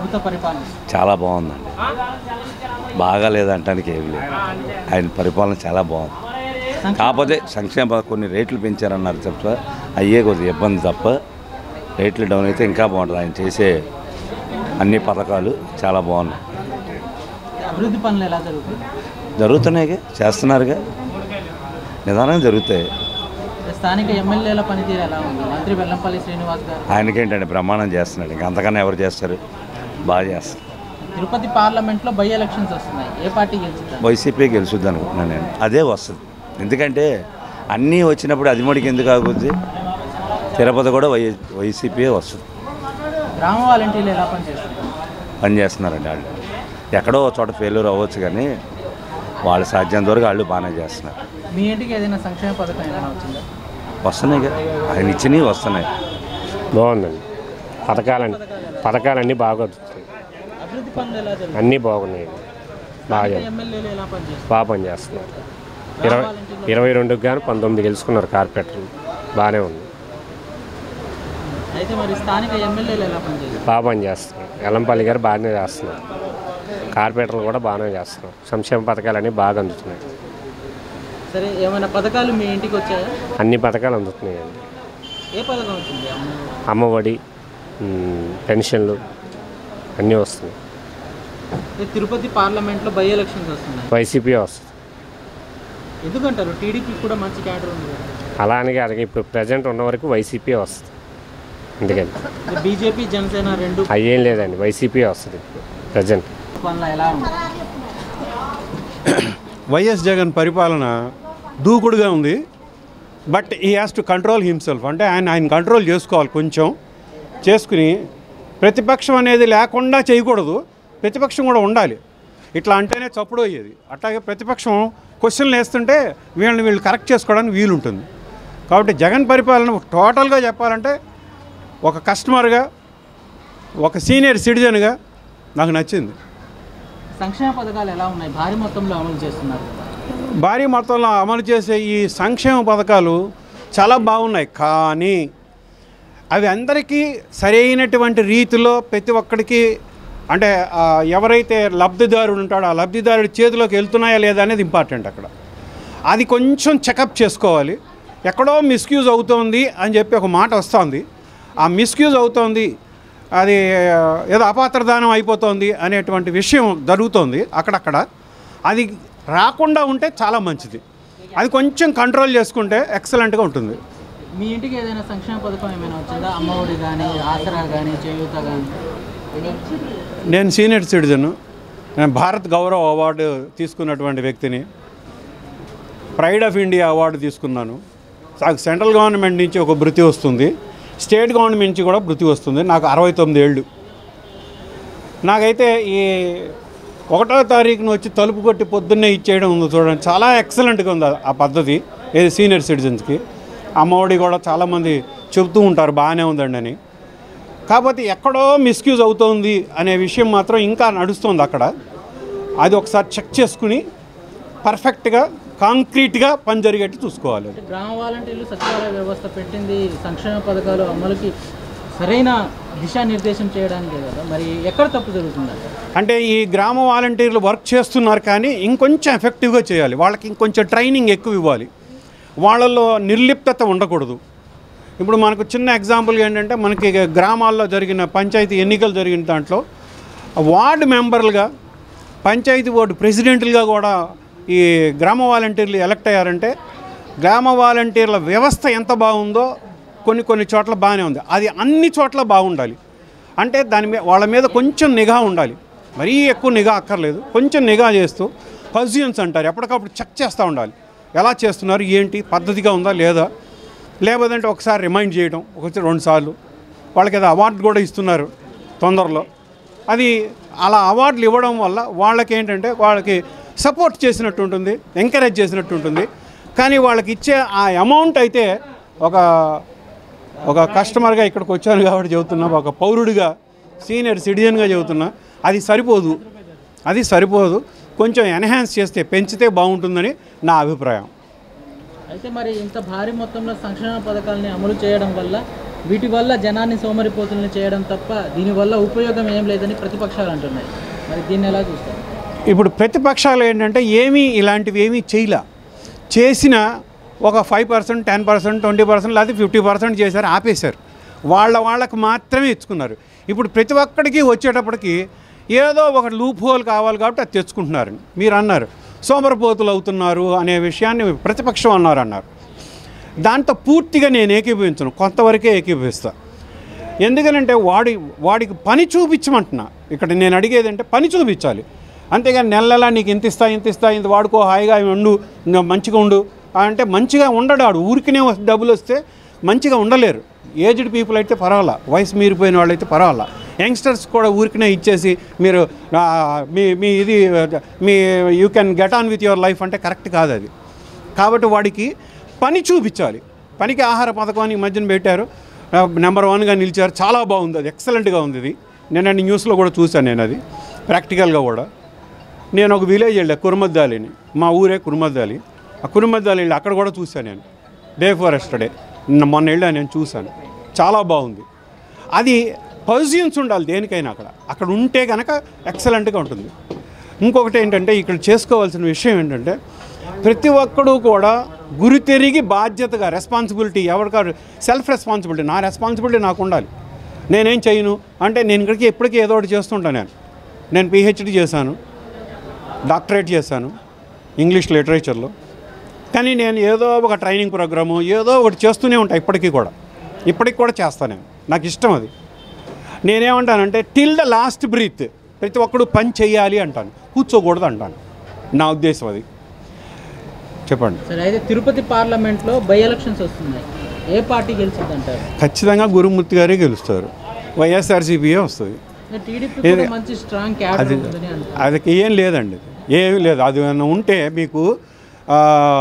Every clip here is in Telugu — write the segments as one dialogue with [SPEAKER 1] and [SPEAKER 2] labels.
[SPEAKER 1] ప్రభుత్వ పరిపాలన
[SPEAKER 2] చాలా బాగుందండి బాగా లేదంటానికి ఏం లేదు ఆయన పరిపాలన చాలా బాగుంది కాకపోతే సంక్షేమ పథకం కొన్ని రేట్లు పెంచారన్నారు తప్ప అయ్యే కొద్దిగా ఇబ్బంది తప్ప రేట్లు డౌన్ అయితే ఇంకా బాగుంటుంది ఆయన చేసే అన్ని పథకాలు చాలా బాగున్నాయి
[SPEAKER 1] అభివృద్ధి పనులు ఎలా జరుగుతాయి
[SPEAKER 2] జరుగుతున్నాయిగా చేస్తున్నారుగా నిదానంగా జరుగుతాయి
[SPEAKER 1] స్థానిక ఎమ్మెల్యేల పనితీరు ఎలా ఉంది మంత్రి వెల్లంపల్లి శ్రీనివాస్ గారు
[SPEAKER 2] ఆయనకేంటంటే బ్రహ్మాండం చేస్తున్నాడు ఇంకా అంతకన్నా ఎవరు చేస్తారు బాగా చేస్తారు
[SPEAKER 1] తిరుపతి పార్లమెంట్లో బై ఎలక్షన్స్ వస్తున్నాయి ఏ పార్టీ గెలుచుతారు
[SPEAKER 2] వైసీపీ గెలుచుద్ది అనుకుంటున్నాను నేను అదే వస్తుంది ఎందుకంటే అన్నీ వచ్చినప్పుడు అది మడికి ఎందుకు ఆగుద్ది తిరుపతి కూడా వై వైసీపీ వస్తుంది
[SPEAKER 1] గ్రామ వాలంటీర్లు ఎలా పనిచేస్తున్నారు
[SPEAKER 2] పనిచేస్తున్నారండి వాళ్ళు ఎక్కడో ఒక చోట ఫెయిల్యూర్ అవ్వచ్చు కానీ వాళ్ళు సాధ్యంత వరకు వాళ్ళు బాగానే చేస్తున్నారు
[SPEAKER 1] మీ ఇంటికి ఏదైనా సంక్షేమ పథకం ఏమైనా వచ్చిందా
[SPEAKER 2] వస్తున్నాయి కదా ఆయన ఇచ్చినవి వస్తున్నాయి
[SPEAKER 3] బాగుందండి పథకాలన్నీ పథకాలన్నీ బాగా వస్తున్నాయి
[SPEAKER 1] అభివృద్ధి పనులు ఎలా జరుగుతాయి
[SPEAKER 3] అన్నీ బాగున్నాయి బాగా చేస్తున్నారు.
[SPEAKER 1] ఎమ్మెల్యేలు ఎలా పనిచేస్తారు
[SPEAKER 3] బాగా పనిచేస్తున్నారు ఇరవై ఇరవై రెండుకి కానీ పంతొమ్మిది గెలుచుకున్నారు కార్పొరేటర్లు బాగానే ఉంది
[SPEAKER 1] అయితే మరి స్థానిక ఎమ్మెల్యేలు ఎలా పనిచేస్తారు
[SPEAKER 3] బాగా పనిచేస్తున్నారు ఎల్లంపల్లి గారు బాగానే చేస్తున్నారు కార్పొరేటర్లు కూడా బాగానే చేస్తున్నారు సంక్షేమ పథకాలన్నీ బాగా అందుతున్నాయి
[SPEAKER 1] సరే ఏమైనా పథకాలు మీ ఇంటికి వచ్చాయా
[SPEAKER 3] అన్ని పథకాలు అందుతున్నాయండి
[SPEAKER 1] ఏ పథకం వచ్చింది అమ్మ
[SPEAKER 3] అమ్మఒడి ఉమ్, పెన్షన్లు అన్నీ వస్తున్నాయి
[SPEAKER 1] అయితే తిరుపతి పార్లమెంట్లో బై ఎలక్షన్స్ వస్తున్నాయి
[SPEAKER 3] వైసీపీ వస్తుంది
[SPEAKER 1] ఎందుకంటారు టీడీపీ కూడా మంచి క్యాడర్ ఉంది కదా
[SPEAKER 3] అలా అని కాదు ఇప్పుడు ప్రజెంట్ ఉన్న వరకు వైసీపీ వస్తుంది అందుకని
[SPEAKER 1] ఇది బీజేపీ జనసేన రెండు
[SPEAKER 3] అయ్యేం లేదండి వైసీపీ వస్తుంది ఇప్పుడు ప్రజెంట్
[SPEAKER 1] పనులు ఎలా ఉంది
[SPEAKER 4] వైఎస్ జగన్ పరిపాలన దూకుడుగా ఉంది బట్ ఈ హ్యాస్ టు కంట్రోల్ హిమ్సెల్ఫ్ అంటే ఆయన ఆయన కంట్రోల్ చేసుకోవాలి కొంచెం చేసుకుని ప్రతిపక్షం అనేది లేకుండా చేయకూడదు ప్రతిపక్షం కూడా ఉండాలి ఇట్లా అంటేనే చప్పుడు అయ్యేది అట్లాగే ప్రతిపక్షం క్వశ్చన్లు వేస్తుంటే వీళ్ళని వీళ్ళు కరెక్ట్ చేసుకోవడానికి వీలుంటుంది కాబట్టి జగన్ పరిపాలన టోటల్గా చెప్పాలంటే ఒక కస్టమర్గా ఒక సీనియర్ సిటిజన్గా నాకు నచ్చింది
[SPEAKER 1] సంక్షేమ పథకాలు ఎలా ఉన్నాయి భారీ మొత్తంలో అమలు చేస్తున్నారు కదా
[SPEAKER 4] భారీ మొత్తంలో అమలు చేసే ఈ సంక్షేమ పథకాలు చాలా బాగున్నాయి కానీ అవి అందరికీ సరైనటువంటి రీతిలో ప్రతి ఒక్కడికి అంటే ఆ, ఎవరైతే లబ్ధిదారుడు ఉంటాడో ఆ లబ్ధిదారుడి చేతిలోకి వెళ్తున్నాయా లేదా అనేది ఇంపార్టెంట్ అక్కడ అది కొంచెం చెకప్ చేసుకోవాలి ఎక్కడో మిస్యూజ్ అవుతోంది అని చెప్పి ఒక మాట వస్తుంది ఆ మిస్యూజ్ అవుతోంది అది ఆ, ఏదో అపాత్రదానం అయిపోతుంది అనేటువంటి విషయం జరుగుతోంది అక్కడక్కడ అది రాకుండా ఉంటే చాలా మంచిది అది కొంచెం కంట్రోల్ చేసుకుంటే ఎక్సలెంట్గా ఉంటుంది
[SPEAKER 1] మీ ఇంటికి ఏదైనా సంక్షేమ పథకం ఏమైనా వచ్చిందా అమ్మఒడి కానీ ఆసరా కానీ చేయూత కానీ
[SPEAKER 4] నేను సీనియర్ సిటిజన్ నేను భారత్ గౌరవ్ అవార్డు తీసుకున్నటువంటి వ్యక్తిని ప్రైడ్ ఆఫ్ ఇండియా అవార్డు తీసుకున్నాను నాకు సెంట్రల్ గవర్నమెంట్ నుంచి ఒక భృతి వస్తుంది స్టేట్ గవర్నమెంట్ నుంచి కూడా భృతి వస్తుంది నాకు అరవై తొమ్మిది ఏళ్ళు నాకైతే ఈ ఒకటో తారీఖున వచ్చి తలుపు కొట్టి పొద్దున్నే ఇచ్చేయడం ఉంది చూడండి చాలా ఎక్సలెంట్గా ఉంది ఆ- ఆ పద్ధతి ఏది సీనియర్ సిటిజన్స్కి అమ్మఒడి కూడా చాలామంది చెబుతూ ఉంటారు బాగానే ఉందండి అని కాకపోతే ఎక్కడో మిస్యూజ్ అవుతోంది అనే విషయం మాత్రం ఇంకా నడుస్తుంది అక్కడ అది ఒకసారి చెక్ చేసుకుని పర్ఫెక్ట్గా కాంక్రీట్గా పని జరిగేట్టు చూసుకోవాలి
[SPEAKER 1] అంటే గ్రామ వాలంటీర్లు సచివాలయ వ్యవస్థ పెట్టింది సంక్షేమ పథకాలు అమలుకి సరైన దిశానిర్దేశం చేయడానికే కదా మరి ఎక్కడ తప్పు జరుగుతుందంట
[SPEAKER 4] అంటే ఈ గ్రామ వాలంటీర్లు వర్క్ చేస్తున్నారు కానీ ఇంకొంచెం ఎఫెక్టివ్గా చేయాలి వాళ్ళకి ఇంకొంచెం ట్రైనింగ్ ఎక్కువ ఇవ్వాలి వాళ్ళల్లో నిర్లిప్తత ఉండకూడదు ఇప్పుడు మనకు చిన్న ఎగ్జాంపుల్ ఏంటంటే మనకి గ్రామాల్లో జరిగిన పంచాయతీ ఎన్నికలు జరిగిన దాంట్లో వార్డు మెంబర్లుగా పంచాయతీ బోర్డు ప్రెసిడెంట్లుగా కూడా ఈ గ్రామ వాలంటీర్లు ఎలక్ట్ అయ్యారంటే గ్రామ వాలంటీర్ల వ్యవస్థ ఎంత బాగుందో కొన్ని కొన్ని చోట్ల బాగానే ఉంది అది అన్ని చోట్ల బాగుండాలి అంటే దాని మీద వాళ్ళ మీద కొంచెం నిఘా ఉండాలి మరీ ఎక్కువ నిఘా అక్కర్లేదు కొంచెం నిఘా చేస్తూ పజియన్స్ అంటారు ఎప్పటికప్పుడు చెక్ చేస్తూ ఉండాలి ఎలా చేస్తున్నారు ఏంటి పద్ధతిగా ఉందా లేదా లేకపోతే ఒకసారి రిమైండ్ చేయడం ఒకసారి రెండు సార్లు వాళ్ళకి ఏదో అవార్డు కూడా ఇస్తున్నారు తొందరలో అది అలా అవార్డులు ఇవ్వడం వల్ల వాళ్ళకి ఏంటంటే వాళ్ళకి సపోర్ట్ చేసినట్టు ఉంటుంది ఎంకరేజ్ చేసినట్టు ఉంటుంది కానీ వాళ్ళకి ఇచ్చే ఆ అమౌంట్ అయితే ఒక ఒక కస్టమర్గా ఇక్కడికి వచ్చాను కాబట్టి చెబుతున్నా ఒక పౌరుడిగా సీనియర్ సిటిజన్గా చెబుతున్నా అది సరిపోదు అది సరిపోదు కొంచెం ఎన్హాన్స్ చేస్తే పెంచితే బాగుంటుందని నా అభిప్రాయం
[SPEAKER 1] అయితే మరి ఇంత భారీ మొత్తంలో సంక్షేమ పథకాలని అమలు చేయడం వల్ల వీటి వల్ల జనాన్ని సోమరిపోతుల్ని చేయడం తప్ప దీనివల్ల ఉపయోగం ఏం లేదని ప్రతిపక్షాలు అంటున్నాయి మరి దీన్ని ఎలా చూస్తారు
[SPEAKER 4] ఇప్పుడు ప్రతిపక్షాలు ఏంటంటే ఏమీ ఇలాంటివి ఏమీ చేయలే చేసిన ఒక five percent ten percent twenty percent లేదా ఫిఫ్టీ పర్సెంట్ చేశారు ఆపేశారు వాళ్ళ వాళ్ళకి మాత్రమే ఇచ్చుకున్నారు ఇప్పుడు ప్రతి ఒక్కడికి వచ్చేటప్పటికి ఏదో ఒక లూప్ హోల్ కావాలి కాబట్టి అది తెచ్చుకుంటున్నారు మీరు అన్నారు సోమరపోతులు అవుతున్నారు అనే విషయాన్ని ప్రతిపక్షం అన్నారు అన్నారు దాంతో పూర్తిగా నేను ఏకీభవించను కొంతవరకే ఏకీభవిస్తా ఎందుకనంటే వాడి వాడికి పని చూపించమంటున్నా ఇక్కడ నేను అడిగేది అంటే పని చూపించాలి అంతేగాని నెల నెల నీకు ఇంత ఇస్తా ఇంత ఇస్తా ఇంత వాడుకో హాయిగా ఉండు ఇంకా మంచిగా ఉండు అంటే మంచిగా ఉండడాడు ఊరికినే వస్తే డబ్బులు వస్తే మంచిగా ఉండలేరు ఏజ్డ్ పీపుల్ అయితే పర్వాలా వయసు మీరిపోయిన వాళ్ళు అయితే పర్వాలా యంగ్స్టర్స్ కూడా ఊరికినే ఇచ్చేసి మీరు ఆ, మీ మీ ఇది మీ you can get on with your life అంటే కరెక్ట్ కాదు అది కాబట్టి వాడికి పని చూపించాలి పనికి ఆహార పథకాన్ని ఈ మధ్యన పెట్టారు ఆ, నెంబర్ వన్గా నిలిచారు చాలా బాగుంది అది ఎక్సలెంట్గా ఉంది ఇది నేను న్యూస్లో కూడా చూశాను నేను అది ప్రాక్టికల్గా కూడా నేను ఒక విలేజ్ వెళ్ళా కురుమద్దాలిని మా ఊరే కురుమద్దాలి ఆ కురుమద్దాలి వెళ్ళి అక్కడ కూడా చూశాను నేను డే ఫర్ ఎస్టర్డే నిన్న మొన్న వెళ్ళా నేను చూశాను చాలా బాగుంది అది పొజిషన్స్ ఉండాలి దేనికైనా అక్కడ అక్కడ ఉంటే కనుక ఎక్సలెంట్గా ఉంటుంది ఇంకొకటి ఏంటంటే ఇక్కడ చేసుకోవాల్సిన విషయం ఏంటంటే ప్రతి ఒక్కడు కూడా గురి తిరిగి బాధ్యతగా రెస్పాన్సిబిలిటీ ఎవరికారు సెల్ఫ్ రెస్పాన్సిబిలిటీ నా రెస్పాన్సిబిలిటీ నాకు ఉండాలి నేనేం చేయను అంటే నేను ఇక్కడికి ఎప్పటికీ ఏదో ఒకటి చేస్తుంటాను నేను నేను పిహెచ్డి చేశాను డాక్టరేట్ చేశాను ఇంగ్లీష్ లిటరేచర్లో కానీ నేను ఏదో ఒక ట్రైనింగ్ ప్రోగ్రాము ఏదో ఒకటి చేస్తూనే ఉంటాను ఇప్పటికీ కూడా ఇప్పటికి కూడా చేస్తాను నేను నాకు ఇష్టం అది నేనేమంటానంటే టిల్ ద లాస్ట్ బ్రీత్ ప్రతి ఒక్కడు పని చేయాలి అంటాను కూర్చోకూడదు అంటాను నా ఉద్దేశం అది చెప్పండి
[SPEAKER 1] సరే అయితే తిరుపతి పార్లమెంట్లో బై ఎలక్షన్స్ వస్తున్నాయి ఏ పార్టీ గెలిచింది అంటారు
[SPEAKER 4] ఖచ్చితంగా గురుమూర్తి గారే గెలుస్తారు వైఎస్ఆర్సీపీయే వస్తుంది
[SPEAKER 1] టీడీపీ కూడా మంచి స్ట్రాంగ్ క్యాడర్ ఉందని అంటారు
[SPEAKER 4] అది ఏం లేదండి ఏమీ లేదు అది ఏమైనా ఉంటే మీకు ఆ,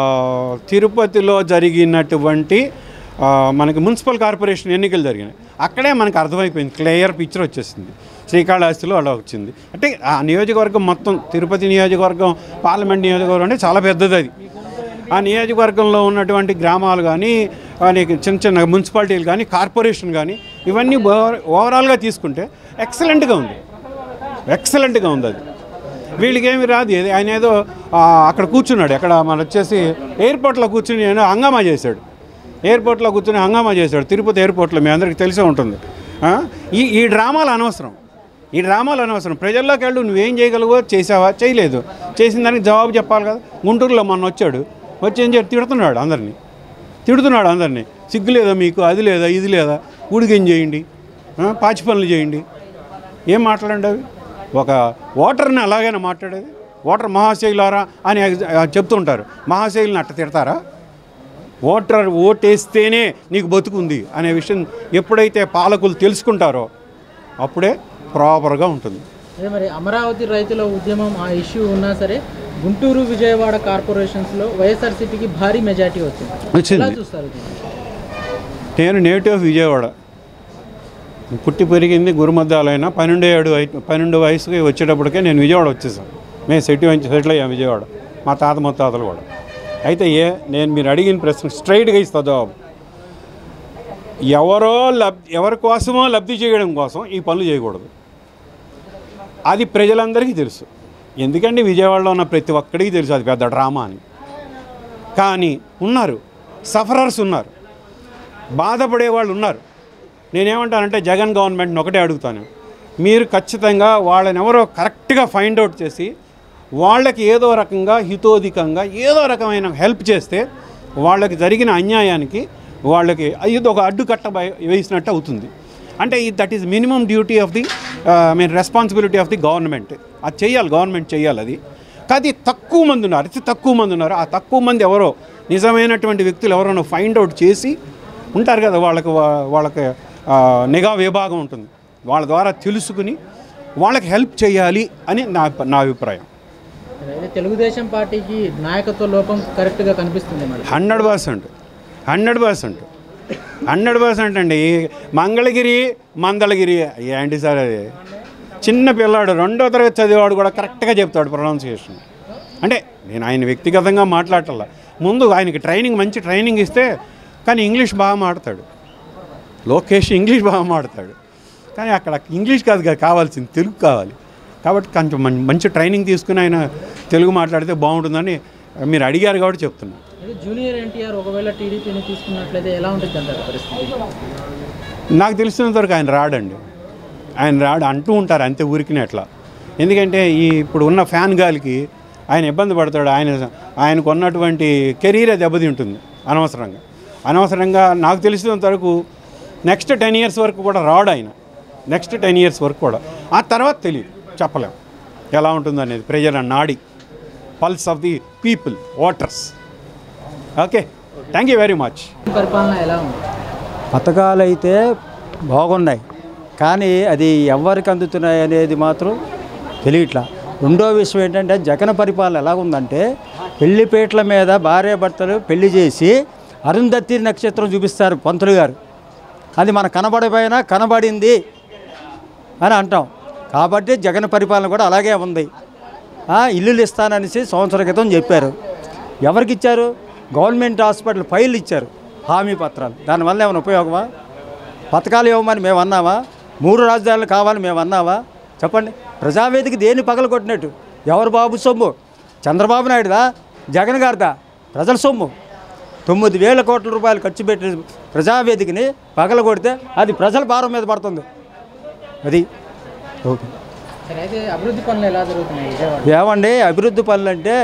[SPEAKER 4] తిరుపతిలో జరిగినటువంటి ఆ, మనకి మున్సిపల్ కార్పొరేషన్ ఎన్నికలు జరిగినాయి అక్కడే మనకు అర్థమైపోయింది క్లియర్ పిక్చర్ వచ్చేసింది శ్రీకాళహస్తిలో అలా వచ్చింది అంటే ఆ నియోజకవర్గం మొత్తం తిరుపతి నియోజకవర్గం పార్లమెంట్ నియోజకవర్గం అంటే చాలా పెద్దది అది ఆ నియోజకవర్గంలో ఉన్నటువంటి గ్రామాలు కానీ అనేక చిన్న చిన్న మున్సిపాలిటీలు కానీ కార్పొరేషన్ కానీ ఇవన్నీ ఓవర్ ఓవరాల్గా తీసుకుంటే ఎక్సలెంట్గా ఉంది ఎక్సలెంట్గా ఉంది అది వీళ్ళకి ఏమి రాదు ఏది ఆయన ఏదో ఆ, అక్కడ కూర్చున్నాడు అక్కడ మన వచ్చేసి ఎయిర్పోర్ట్లో కూర్చుని ఏదో హంగామా చేశాడు ఎయిర్పోర్ట్లో కూర్చుని హంగామా చేశాడు తిరుపతి ఎయిర్పోర్ట్లో మీ అందరికీ తెలిసే ఉంటుంది ఆ? ఈ ఈ డ్రామాలు అనవసరం ఈ డ్రామాలు అనవసరం ప్రజల్లోకి వెళ్ళు నువ్వేం చేయగలవో చేసావా చేయలేదు చేసిన దానికి జవాబు చెప్పాలి కదా గుంటూరులో మొన్న వచ్చాడు వచ్చి ఏం చెప్పి తిడుతున్నాడు అందరినీ తిడుతున్నాడు అందరినీ సిగ్గు లేదా మీకు అది లేదా ఇది లేదా ఊడిగేం చేయండి ఆ, పాచి పనులు చేయండి ఏం మాట్లాడండి అవి ఒక ఓటర్ని అలాగైనా మాట్లాడేది ఓటర్ మహాశైలారా అని ఎగ్జ- చెప్తుంటారు మహాశైలిని అట్ట తిడతారా ఓటర్ ఓటేస్తేనే నీకు బతుకుంది అనే విషయం ఎప్పుడైతే పాలకులు తెలుసుకుంటారో అప్పుడే ప్రాపర్గా ఉంటుంది
[SPEAKER 1] అదే మరి అమరావతి రైతుల ఉద్యమం ఆ ఇష్యూ ఉన్నా సరే గుంటూరు విజయవాడ కార్పొరేషన్స్లో వైఎస్ఆర్సీపీకి భారీ మెజార్టీ వచ్చింది
[SPEAKER 4] వచ్చింది.
[SPEAKER 1] ఎలా చూస్తారు దీన్ని?
[SPEAKER 4] నేను నేటివ్ ఆఫ్ విజయవాడ పుట్టి పెరిగింది గురుమద్దాలైనా పన్నెండు ఏడు వై- పన్నెండు వయసుకి వచ్చేటప్పటికే నేను విజయవాడ వచ్చేసాను మేము సెటిల్ సెటిల్ అయ్యాం విజయవాడ మా తాత ముత్తాతలు కూడా అయితే ఏ నేను మీరు అడిగిన ప్రశ్న స్ట్రైట్గా ఇస్తా జవాబు ఎవరో లబ్ ఎవరి కోసమో లబ్ధి చేయడం కోసం ఈ పనులు చేయకూడదు అది ప్రజలందరికీ తెలుసు ఎందుకంటే విజయవాడలో ఉన్న ప్రతి ఒక్కడికి తెలుసు అది పెద్ద డ్రామా అని కానీ ఉన్నారు సఫరర్స్ ఉన్నారు బాధపడే వాళ్ళు ఉన్నారు నేనేమంటానంటే జగన్ గవర్నమెంట్ని ఒకటే అడుగుతాను మీరు ఖచ్చితంగా వాళ్ళని ఎవరో కరెక్ట్గా ఫైండ్ అవుట్ చేసి వాళ్ళకి ఏదో రకంగా హితోధికంగా ఏదో రకమైన హెల్ప్ చేస్తే వాళ్ళకి జరిగిన అన్యాయానికి వాళ్ళకి ఇది ఒక అడ్డుకట్ట బయ- వేసినట్టు అవుతుంది అంటే that is minimum duty of the I mean responsibility of the government అది చేయాలి గవర్నమెంట్ చేయాలి అది కానీ తక్కువ మంది ఉన్నారు అతి తక్కువ మంది ఉన్నారు ఆ తక్కువ మంది ఎవరో నిజమైనటువంటి వ్యక్తులు ఎవరైనా ఫైండ్ అవుట్ చేసి ఉంటారు కదా వాళ్ళకి వా- వాళ్ళకి ఆ, నిఘా విభాగం ఉంటుంది వాళ్ళ ద్వారా తెలుసుకుని వాళ్ళకి హెల్ప్ చేయాలి అని నా నా అభిప్రాయం
[SPEAKER 1] అయితే తెలుగుదేశం పార్టీకి నాయకత్వ లోపం కరెక్ట్గా కనిపిస్తుంది మరి
[SPEAKER 4] hundred percent hundred percent hundred percent అండి మంగళగిరి మందళగిరి ఏంటి సార్ అది చిన్న పిల్లాడు రెండో తరగతి చదివేవాడు కూడా కరెక్ట్గా చెప్తాడు ప్రొనౌన్సియేషన్ అంటే నేను ఆయన వ్యక్తిగతంగా మాట్లాడాల ముందు ఆయనకి ట్రైనింగ్ మంచి ట్రైనింగ్ ఇస్తే కానీ ఇంగ్లీష్ బాగా మాట్లాడతాడు లోకేష్ ఇంగ్లీష్ బాగా మాడతాడు కానీ అక్కడ ఇంగ్లీష్ కాదు కదా కావాల్సింది తెలుగు కావాలి కాబట్టి కొంచెం మం- మంచి ట్రైనింగ్ తీసుకుని ఆయన తెలుగు మాట్లాడితే బాగుంటుందని మీరు అడిగారు కాబట్టి చెప్తున్నాను
[SPEAKER 1] అయితే జూనియర్ ఎన్టీఆర్ ఒకవేళ టీడీపీని తీసుకున్నట్లయితే ఎలా ఉంటుంది అంటారు పరిస్థితి
[SPEAKER 4] నాకు తెలిసినంత వరకు ఆయన రాడండి ఆయన రాడు అంటూ ఉంటారు అంతే ఊరికినే అట్లా ఎందుకంటే ఈ ఇప్పుడు ఉన్న ఫ్యాన్ గాలికి ఆయన ఇబ్బంది పడతాడు ఆయన ఆయనకు ఉన్నటువంటి కెరీరే దెబ్బతింటుంది అనవసరంగా అనవసరంగా నాకు తెలిసినంత వరకు నెక్స్ట్ టెన్ ఇయర్స్ వరకు కూడా రాడు ఆయన నెక్స్ట్ టెన్ ఇయర్స్ వరకు కూడా ఆ తర్వాత తెలియదు చెప్పలేం ఎలా ఉంటుంది అనేది ప్రజల నాడి pulse of the people voters okay thank you very much
[SPEAKER 1] పరిపాలన ఎలా ఉంది
[SPEAKER 5] పథకాలు అయితే బాగున్నాయి కానీ అది ఎవరికి అందుతున్నాయి అనేది మాత్రం తెలియట్లా రెండో విషయం ఏంటంటే జగన్ పరిపాలన ఎలా ఉందంటే పెళ్లిపేటల మీద భార్య భర్తలు పెళ్లి చేసి అరుంధతి నక్షత్రం చూపిస్తారు పంతులు గారు అది మన కనబడిపోయినా కనబడింది అని అంటాం కాబట్టి జగన్ పరిపాలన కూడా అలాగే ఉంది ఆ, ఇల్లులు ఇస్తాననేసి సంవత్సరం క్రితం చెప్పారు ఎవరికి ఇచ్చారు గవర్నమెంట్ హాస్పిటల్ ఫైల్ ఇచ్చారు హామీ పత్రాలు దానివల్ల ఏమైనా ఉపయోగమా పథకాలు ఇవ్వమని మేము అన్నామా మూడు రాజధానులు కావాలని మేము అన్నావా చెప్పండి ప్రజావేదిక దేన్ని పగలగొట్టినట్టు ఎవరు బాబు సొమ్ము చంద్రబాబు నాయుడుదా జగన్ గారిదా ప్రజల సొమ్ము తొమ్మిది వేల కోట్ల రూపాయలు ఖర్చు పెట్టి ప్రజావేదికని పగలగొడితే అది ప్రజల భారం మీద పడుతుంది అది ఓకే
[SPEAKER 1] సరే అయితే అభివృద్ధి పనులు ఎలా జరుగుతున్నాయి విజయవాడ
[SPEAKER 5] ఏమండి అభివృద్ధి పనులు అంటే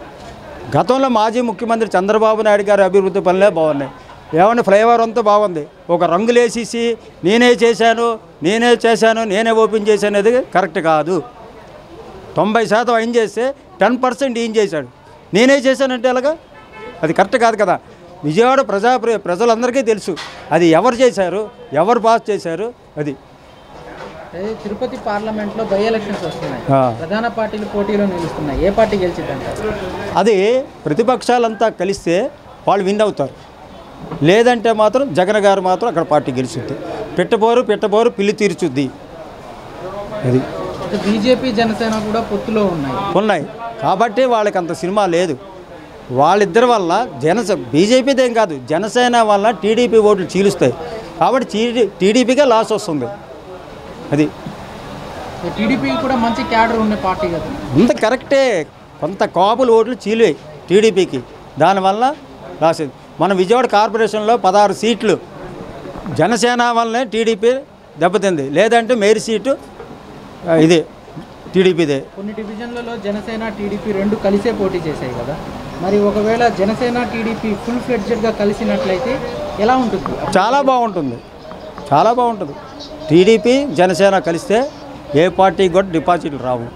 [SPEAKER 5] గతంలో మాజీ ముఖ్యమంత్రి చంద్రబాబు నాయుడు గారి అభివృద్ధి పనులే బాగున్నాయి ఏమంటే ఫ్లైఓవర్ అంతా బాగుంది ఒక రంగులేసేసి నేనే చేశాను నేనే చేశాను నేనే ఓపెన్ చేశాను అనేది కరెక్ట్ కాదు తొంభై శాతం ఆయన చేస్తే టెన్ పర్సెంట్ ఈయన చేశాడు నేనే చేశానంటే ఎలాగా అది కరెక్ట్ కాదు కదా విజయవాడ ప్రజా ప్రజలందరికీ తెలుసు అది ఎవరు చేశారు ఎవరు పాస్ చేశారు అది
[SPEAKER 1] అయితే తిరుపతి పార్లమెంట్లో బై ఎలక్షన్స్ వస్తున్నాయి
[SPEAKER 5] ఆ.
[SPEAKER 1] ప్రధాన పార్టీలు పోటీలో నిలుస్తున్నాయి ఏ పార్టీ గెలిచిద్దంటారు
[SPEAKER 5] అది ప్రతిపక్షాలంతా కలిస్తే వాళ్ళు విన్ అవుతారు లేదంటే మాత్రం జగన్ గారు మాత్రం అక్కడ పార్టీ గెలుచుద్ది పెట్టబోరు పెట్టబోరు పిల్లి తీర్చుద్ది అది
[SPEAKER 1] అయితే బీజేపీ జనసేన కూడా పొత్తులో ఉన్నాయి
[SPEAKER 5] ఉన్నాయి కాబట్టి వాళ్ళకి అంత సినిమా లేదు వాళ్ళిద్దరి వల్ల జనస బీజేపీదేం కాదు జనసేన వల్ల టీడీపీ ఓట్లు చీలుస్తాయి కాబట్టి టీడీ టీడీపీకే లాస్ వస్తుంది అది
[SPEAKER 1] టీడీపీ కూడా మంచి క్యాడర్ ఉన్న పార్టీ కదా
[SPEAKER 5] అంత కరెక్టే కొంత కాపులు ఓట్లు చీలివాయి టీడీపీకి దానివల్ల రాసింది మన విజయవాడ కార్పొరేషన్లో పదహారు సీట్లు జనసేన వల్లనే టీడీపీ దెబ్బతింది లేదంటే మేరీ సీటు ఆ, ఇది టీడీపీదే
[SPEAKER 1] కొన్ని డివిజన్లలో జనసేన టీడీపీ రెండు కలిసే పోటీ చేశాయి కదా మరి ఒకవేళ జనసేన టీడీపీ ఫుల్ ఫ్లెడ్జెడ్గా కలిసినట్లయితే ఎలా ఉంటుంది
[SPEAKER 5] చాలా బాగుంటుంది చాలా బాగుంటుంది టీడీపీ జనసేన కలిస్తే ఏ పార్టీకి కూడా డిపాజిట్లు రావు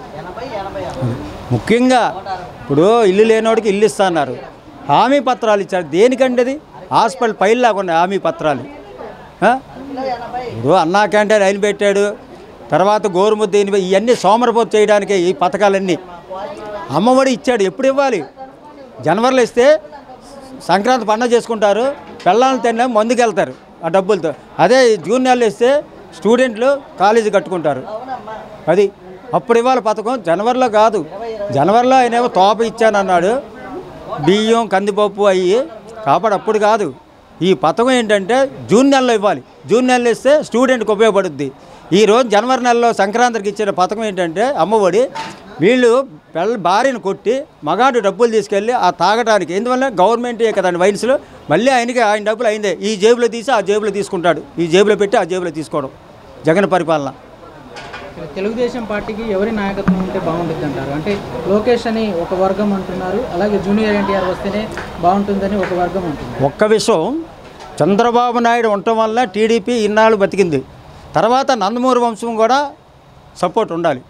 [SPEAKER 5] ముఖ్యంగా ఇప్పుడు ఇల్లు లేనివాడికి ఇల్లు ఇస్తా అన్నారు హామీ పత్రాలు ఇచ్చారు దేనికండి అది హాస్పిటల్ పైలు లేకుండా హామీ పత్రాలు ఆ? ఇప్పుడు అన్నా క్యాంటీన్ ఆయన పెట్టాడు తర్వాత గోరుముద్ద ఈయన పె- ఇవన్నీ సోమరపోతు చేయడానికే ఈ పథకాలన్నీ అమ్మఒడి ఇచ్చాడు ఎప్పుడు ఇవ్వాలి జనవరిలో ఇస్తే సంక్రాంతి పండుగ చేసుకుంటారు పిల్లల్ని తిన్న మందుకు వెళ్తారు ఆ డబ్బులతో అదే జూన్ నెలలో ఇస్తే స్టూడెంట్లు కాలేజీ కట్టుకుంటారు అది అప్పుడు ఇవ్వాలి పథకం జనవరిలో కాదు జనవరిలో ఆయన ఏమో తోప ఇచ్చానన్నాడు బియ్యం కందిపప్పు అయ్యి కాబట్టి అప్పుడు కాదు ఈ పథకం ఏంటంటే జూన్ నెలలో ఇవ్వాలి జూన్ నెలలో ఇస్తే స్టూడెంట్కి ఉపయోగపడుద్ది ఈ రోజు జనవరి నెలలో సంక్రాంతికి ఇచ్చిన పథకం ఏంటంటే అమ్మఒడి వీళ్ళు పిల్ల భార్యను కొట్టి మగాడు డబ్బులు తీసుకెళ్ళి ఆ తాగడానికి ఎందువల్ల గవర్నమెంట్ కదండి వైన్స్లో మళ్ళీ ఆయనకి ఆయన డబ్బులు అయిందే ఈ జేబులో తీసి ఆ జేబులో తీసుకుంటాడు ఈ జేబులో పెట్టి ఆ జేబులో తీసుకోవడం జగన్ పరిపాలన
[SPEAKER 1] తెలుగుదేశం పార్టీకి ఎవరి నాయకత్వం ఉంటే బాగుంటుంది అంటారు అంటే లోకేష్ అని ఒక వర్గం అంటున్నారు అలాగే జూనియర్ ఎన్టీఆర్ వస్తేనే బాగుంటుందని ఒక వర్గం అంటున్నారు
[SPEAKER 5] ఒక్క విషయం చంద్రబాబు నాయుడు ఉండటం వల్ల టీడీపీ ఇన్నాళ్ళు బతికింది తర్వాత నందమూరి వంశం కూడా సపోర్ట్ ఉండాలి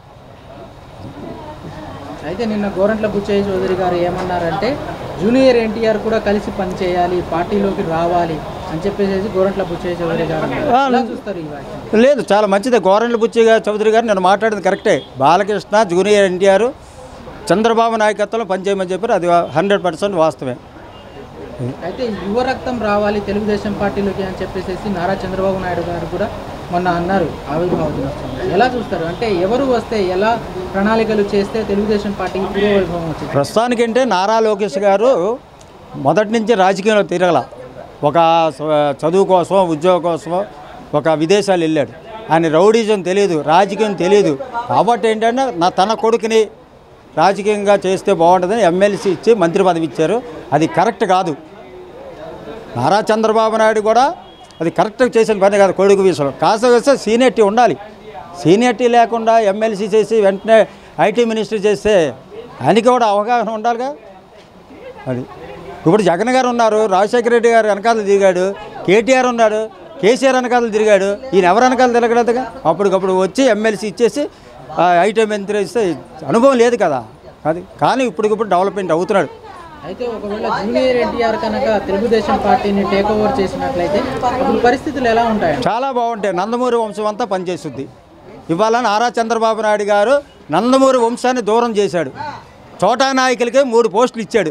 [SPEAKER 1] అయితే నిన్న గోరంట్ల బుచ్చయ్య చౌదరి గారు ఏమన్నారంటే జూనియర్ ఎన్టీఆర్ కూడా కలిసి పనిచేయాలి పార్టీలోకి రావాలి అని చెప్పేసి గోరంట్ల బుచ్చయ్య చౌదరి గారు అన్నారు.
[SPEAKER 5] ఆ,
[SPEAKER 1] ఎలా చూస్తారు ఈ వ్యాఖ్యలు
[SPEAKER 5] లేదు చాలా మంచిది గోరంట్ల బుచ్చి గారు చౌదరి గారు నేను మాట్లాడింది కరెక్టే బాలకృష్ణ జూనియర్ ఎన్టీఆర్ చంద్రబాబు నాయకత్వంలో పనిచేయమని చెప్పారు అది హండ్రెడ్ పర్సెంట్ వాస్తవే
[SPEAKER 1] అయితే యువ రక్తం రావాలి తెలుగుదేశం పార్టీలోకి అని చెప్పేసి నారా చంద్రబాబు నాయుడు గారు కూడా మొన్న అన్నారు ఆవిర్భావ దినోత్సవం ఎలా చూస్తారు అంటే ఎవరు వస్తే ఎలా ప్రణాళికలు చేస్తే తెలుగుదేశం పార్టీకి పూర్వవైభవం వచ్చింది
[SPEAKER 5] ప్రస్తుతానికంటే నారా లోకేష్ గారు మొదటి నుంచి రాజకీయంలో తిరగల ఒక స- చదువు కోసం ఉద్యోగం కోసం ఒక విదేశాలు వెళ్ళాడు ఆయన రౌడీజం తెలియదు రాజకీయం తెలియదు కాబట్టి ఏంటంటే నా తన కొడుకుని రాజకీయంగా చేస్తే బాగుంటుందని ఎమ్మెల్సీ ఇచ్చి మంత్రి పదవి ఇచ్చారు అది కరెక్ట్ కాదు నారా చంద్రబాబు నాయుడు కూడా అది కరెక్ట్గా చేసిన పని కాదు కొడుకు విషయంలో కాస్త వస్తే సీనియర్టీ ఉండాలి సీనియర్టీ లేకుండా ఎమ్మెల్సీ చేసి వెంటనే ఐటీ మినిస్టర్ చేస్తే ఆయనకి కూడా అవగాహన ఉండాలిగా అది ఇప్పుడు జగన్ గారు ఉన్నారు రాజశేఖర రెడ్డి గారు వెనకాల తిరిగాడు కేటీఆర్ ఉన్నాడు కేసీఆర్ వెనకాల తిరిగాడు ఈయన ఎవరు వెనకాల తిరగలేదుగా అప్పటికప్పుడు వచ్చి ఎమ్మెల్సీ ఇచ్చేసి ఆ, ఐటీ మంత్రి ఇస్తే అనుభవం లేదు కదా అది కానీ ఇప్పటికిప్పుడు డెవలప్మెంట్ అవుతున్నాడు
[SPEAKER 1] అయితే ఒకవేళ జూనియర్ ఎన్టీఆర్ కనుక తెలుగుదేశం పార్టీని టేక్ ఓవర్ చేసినట్లయితే అప్పుడు పరిస్థితులు ఎలా ఉంటాయి
[SPEAKER 5] చాలా బాగుంటాయి నందమూరి వంశం అంతా పనిచేస్తుంది ఇవాళ నారా చంద్రబాబు నాయుడు గారు నందమూరి వంశాన్ని దూరం చేశాడు చోటా నాయకులకే మూడు పోస్టులు ఇచ్చాడు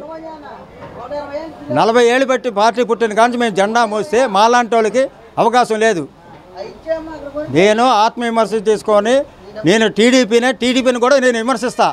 [SPEAKER 5] నలభై ఏళ్ళు బట్టి పార్టీ పుట్టిన కానీ మేము జెండా మోస్తే మాలాంటి వాళ్ళకి అవకాశం లేదు నేను ఆత్మవిమర్శ చేసుకొని నేను టీడీపీనే టీడీపీని కూడా నేను విమర్శిస్తా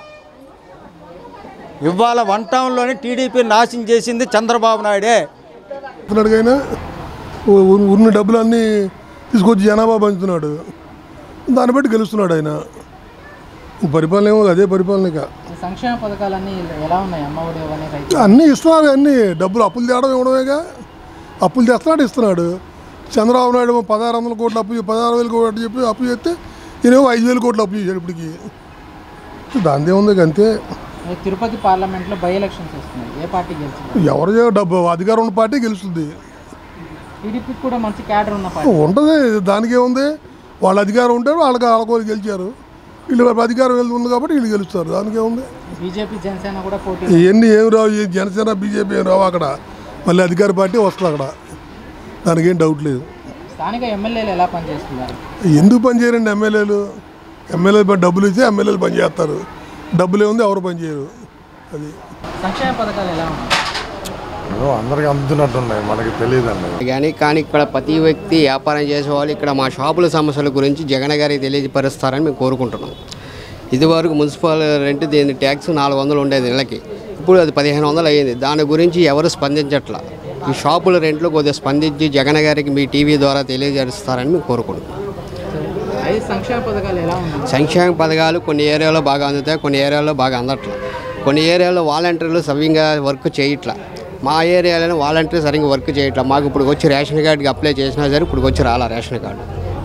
[SPEAKER 5] ఇవాళ వన్ టౌన్లోని టీడీపీని నాశనం చేసింది చంద్రబాబు నాయుడే
[SPEAKER 6] చెప్తున్నాడు ఆయన ఉన్న డబ్బులన్నీ తీసుకొచ్చి జనాభా పంచుతున్నాడు దాన్ని బట్టి గెలుస్తున్నాడు ఆయన పరిపాలన ఏమో అదే పరిపాలన ఇక
[SPEAKER 1] ఈ సంక్షేమ పథకాలన్నీ ఎలా ఉన్నాయి అమ్మఒడి ఇవన్నీ రైతు
[SPEAKER 6] అన్నీ ఇస్తున్నారు అన్నీ డబ్బులు అప్పులు తేవడం ఇవ్వడమేగా అప్పులు తెస్తున్నాడు ఇస్తున్నాడు చంద్రబాబు నాయుడు ఏమో పదహారు వందల కోట్లు అప్పు పదహారు వేల కోట్లు చెప్పి అప్పు చేస్తే ఈయనేమో ఐదు వేల కోట్లు అప్పు చేశాడు ఇప్పటికి దాని ఉంది ఇక అంతే
[SPEAKER 1] ఈ తిరుపతి పార్లమెంట్లో బై ఎలక్షన్స్ వస్తున్నాయి ఏ పార్టీ గెలిచింది
[SPEAKER 6] ఎవరు చే- డబ్బు అధికారం ఉన్న పార్టీ గెలుస్తుంది
[SPEAKER 1] టీడీపీకి కూడా మంచి క్యాడర్ ఉన్న పార్టీ
[SPEAKER 6] ఉంటుంది దానికి ఏముంది వాళ్ళ అధికారం ఉంటారు వాళ్ళకి వాళ్ళకి గెలిచారు వీళ్ళు అధికారం వెళ్తుంది ఉంది కాబట్టి వీళ్ళు గెలుస్తారు దానికి ఏముంది
[SPEAKER 1] బీజేపీ జనసేన కూడా పోటీ
[SPEAKER 6] ఇవన్నీ ఏం రావు ఈ జనసేన బీజేపీ ఏం రావు అక్కడ మళ్ళీ అధికార పార్టీ వస్తుంది అక్కడ దానికి ఏం డౌట్ లేదు
[SPEAKER 1] స్థానిక ఎమ్మెల్యేలు ఎలా పనిచేస్తున్నారు
[SPEAKER 6] ఎందుకు పని చేయరండి ఎమ్మెల్యేలు ఎమ్మెల్యేలు డబ్బులు ఇచ్చి ఎమ్మెల్యేలు పని చేస్తారు డబ్బులు ఏముంది ఎవరు పని చేయరు అది
[SPEAKER 1] సంక్షేమ పథకాలు ఎలా ఉన్నాయి
[SPEAKER 7] అందరికి అందుతున్నట్టున్నాయి మనకి తెలియదండి
[SPEAKER 8] కానీ కానీ ఇక్కడ ప్రతి వ్యక్తి వ్యాపారం చేసేవాళ్ళు ఇక్కడ మా షాపుల సమస్యల గురించి జగన్ గారికి తెలియపరుస్తారని మేము కోరుకుంటున్నాం ఇదివరకు మున్సిపల్ రెంట్ దీని ట్యాక్స్ నాలుగు వందలు ఉండేది నెలకి ఇప్పుడు అది పదిహేను వందలు అయ్యింది దాని గురించి ఎవరు స్పందించట్లా ఈ షాపుల రెంట్లు కొద్దిగా స్పందించి జగన్ గారికి మీ టీవీ ద్వారా తెలియజేస్తారని మేము కోరుకుంటున్నాం
[SPEAKER 1] ఐదు సంక్షేమ పథకాలు ఎలా ఉన్నాయి
[SPEAKER 8] సంక్షేమ పథకాలు కొన్ని ఏరియాలో బాగా అందుతాయి కొన్ని ఏరియాలో బాగా అందట్లా కొన్ని ఏరియాలో వాలంటీర్లు సవ్యంగా వర్క్ చేయట్లా మా ఏరియాలో వాలంటీర్ సరిగ్గా వర్క్ చేయట్లా మాకు ఇప్పుడు వచ్చి రేషన్ కార్డుకి అప్లై చేసినా సరే ఇప్పుడు వచ్చి రాలా రేషన్ కార్డు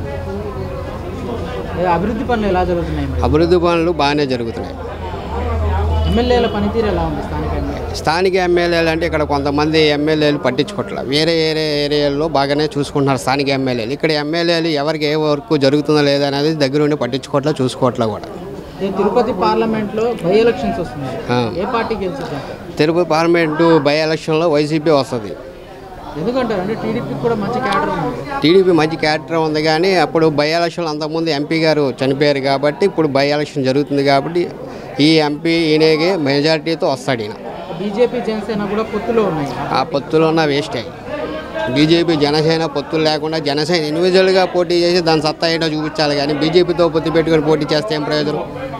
[SPEAKER 1] ఏ అభివృద్ధి పనులు ఎలా జరుగుతున్నాయి మరి
[SPEAKER 8] అభివృద్ధి పనులు బాగానే జరుగుతున్నాయి
[SPEAKER 1] ఎమ్మెల్యేల పనితీరు ఎలా ఉంది స్థానిక ఎమ్మెల్యే
[SPEAKER 8] స్థానిక ఎమ్మెల్యేలు అంటే ఇక్కడ కొంతమంది ఎమ్మెల్యేలు పట్టించుకోవట్లా వేరే వేరే ఏరియాల్లో బాగానే చూసుకుంటున్నారు స్థానిక ఎమ్మెల్యేలు ఇక్కడ ఎమ్మెల్యేలు ఎవరికి ఏ వర్క్ జరుగుతుందో లేదా అనేది దగ్గరుండి పట్టించుకోవట్లా చూసుకోవట్లా కూడా
[SPEAKER 1] ఈ తిరుపతి పార్లమెంట్లో బై ఎలక్షన్స్ వస్తున్నాయి
[SPEAKER 8] ఆ.
[SPEAKER 1] ఏ పార్టీ గెలిచింది
[SPEAKER 8] తిరుపతి పార్లమెంటు బై ఎలక్షన్లో వైసీపీ వస్తుంది
[SPEAKER 1] ఎందుకంటారు అంటే టీడీపీకి కూడా మంచి క్యాడర్ ఉంది
[SPEAKER 8] టీడీపీ మంచి క్యారెక్టర్ ఉంది కానీ అప్పుడు బై ఎలక్షన్ అంతకుముందు ఎంపీ గారు చనిపోయారు కాబట్టి ఇప్పుడు బై ఎలక్షన్ జరుగుతుంది కాబట్టి ఈ ఎంపీ ఈయనకి మెజారిటీతో వస్తాడు ఈయన
[SPEAKER 1] బీజేపీ జనసేన కూడా పొత్తులో ఉన్నాయి
[SPEAKER 8] ఆ పొత్తులో ఉన్న వేస్ట్ అయ్యి బీజేపీ జనసేన పొత్తులు లేకుండా జనసేన ఇండివిజువల్గా పోటీ చేసి దాని సత్తా ఏంటో చూపించాలి కానీ బీజేపీతో పొత్తు పెట్టుకొని పోటీ చేస్తే ఏం ప్రయోజనం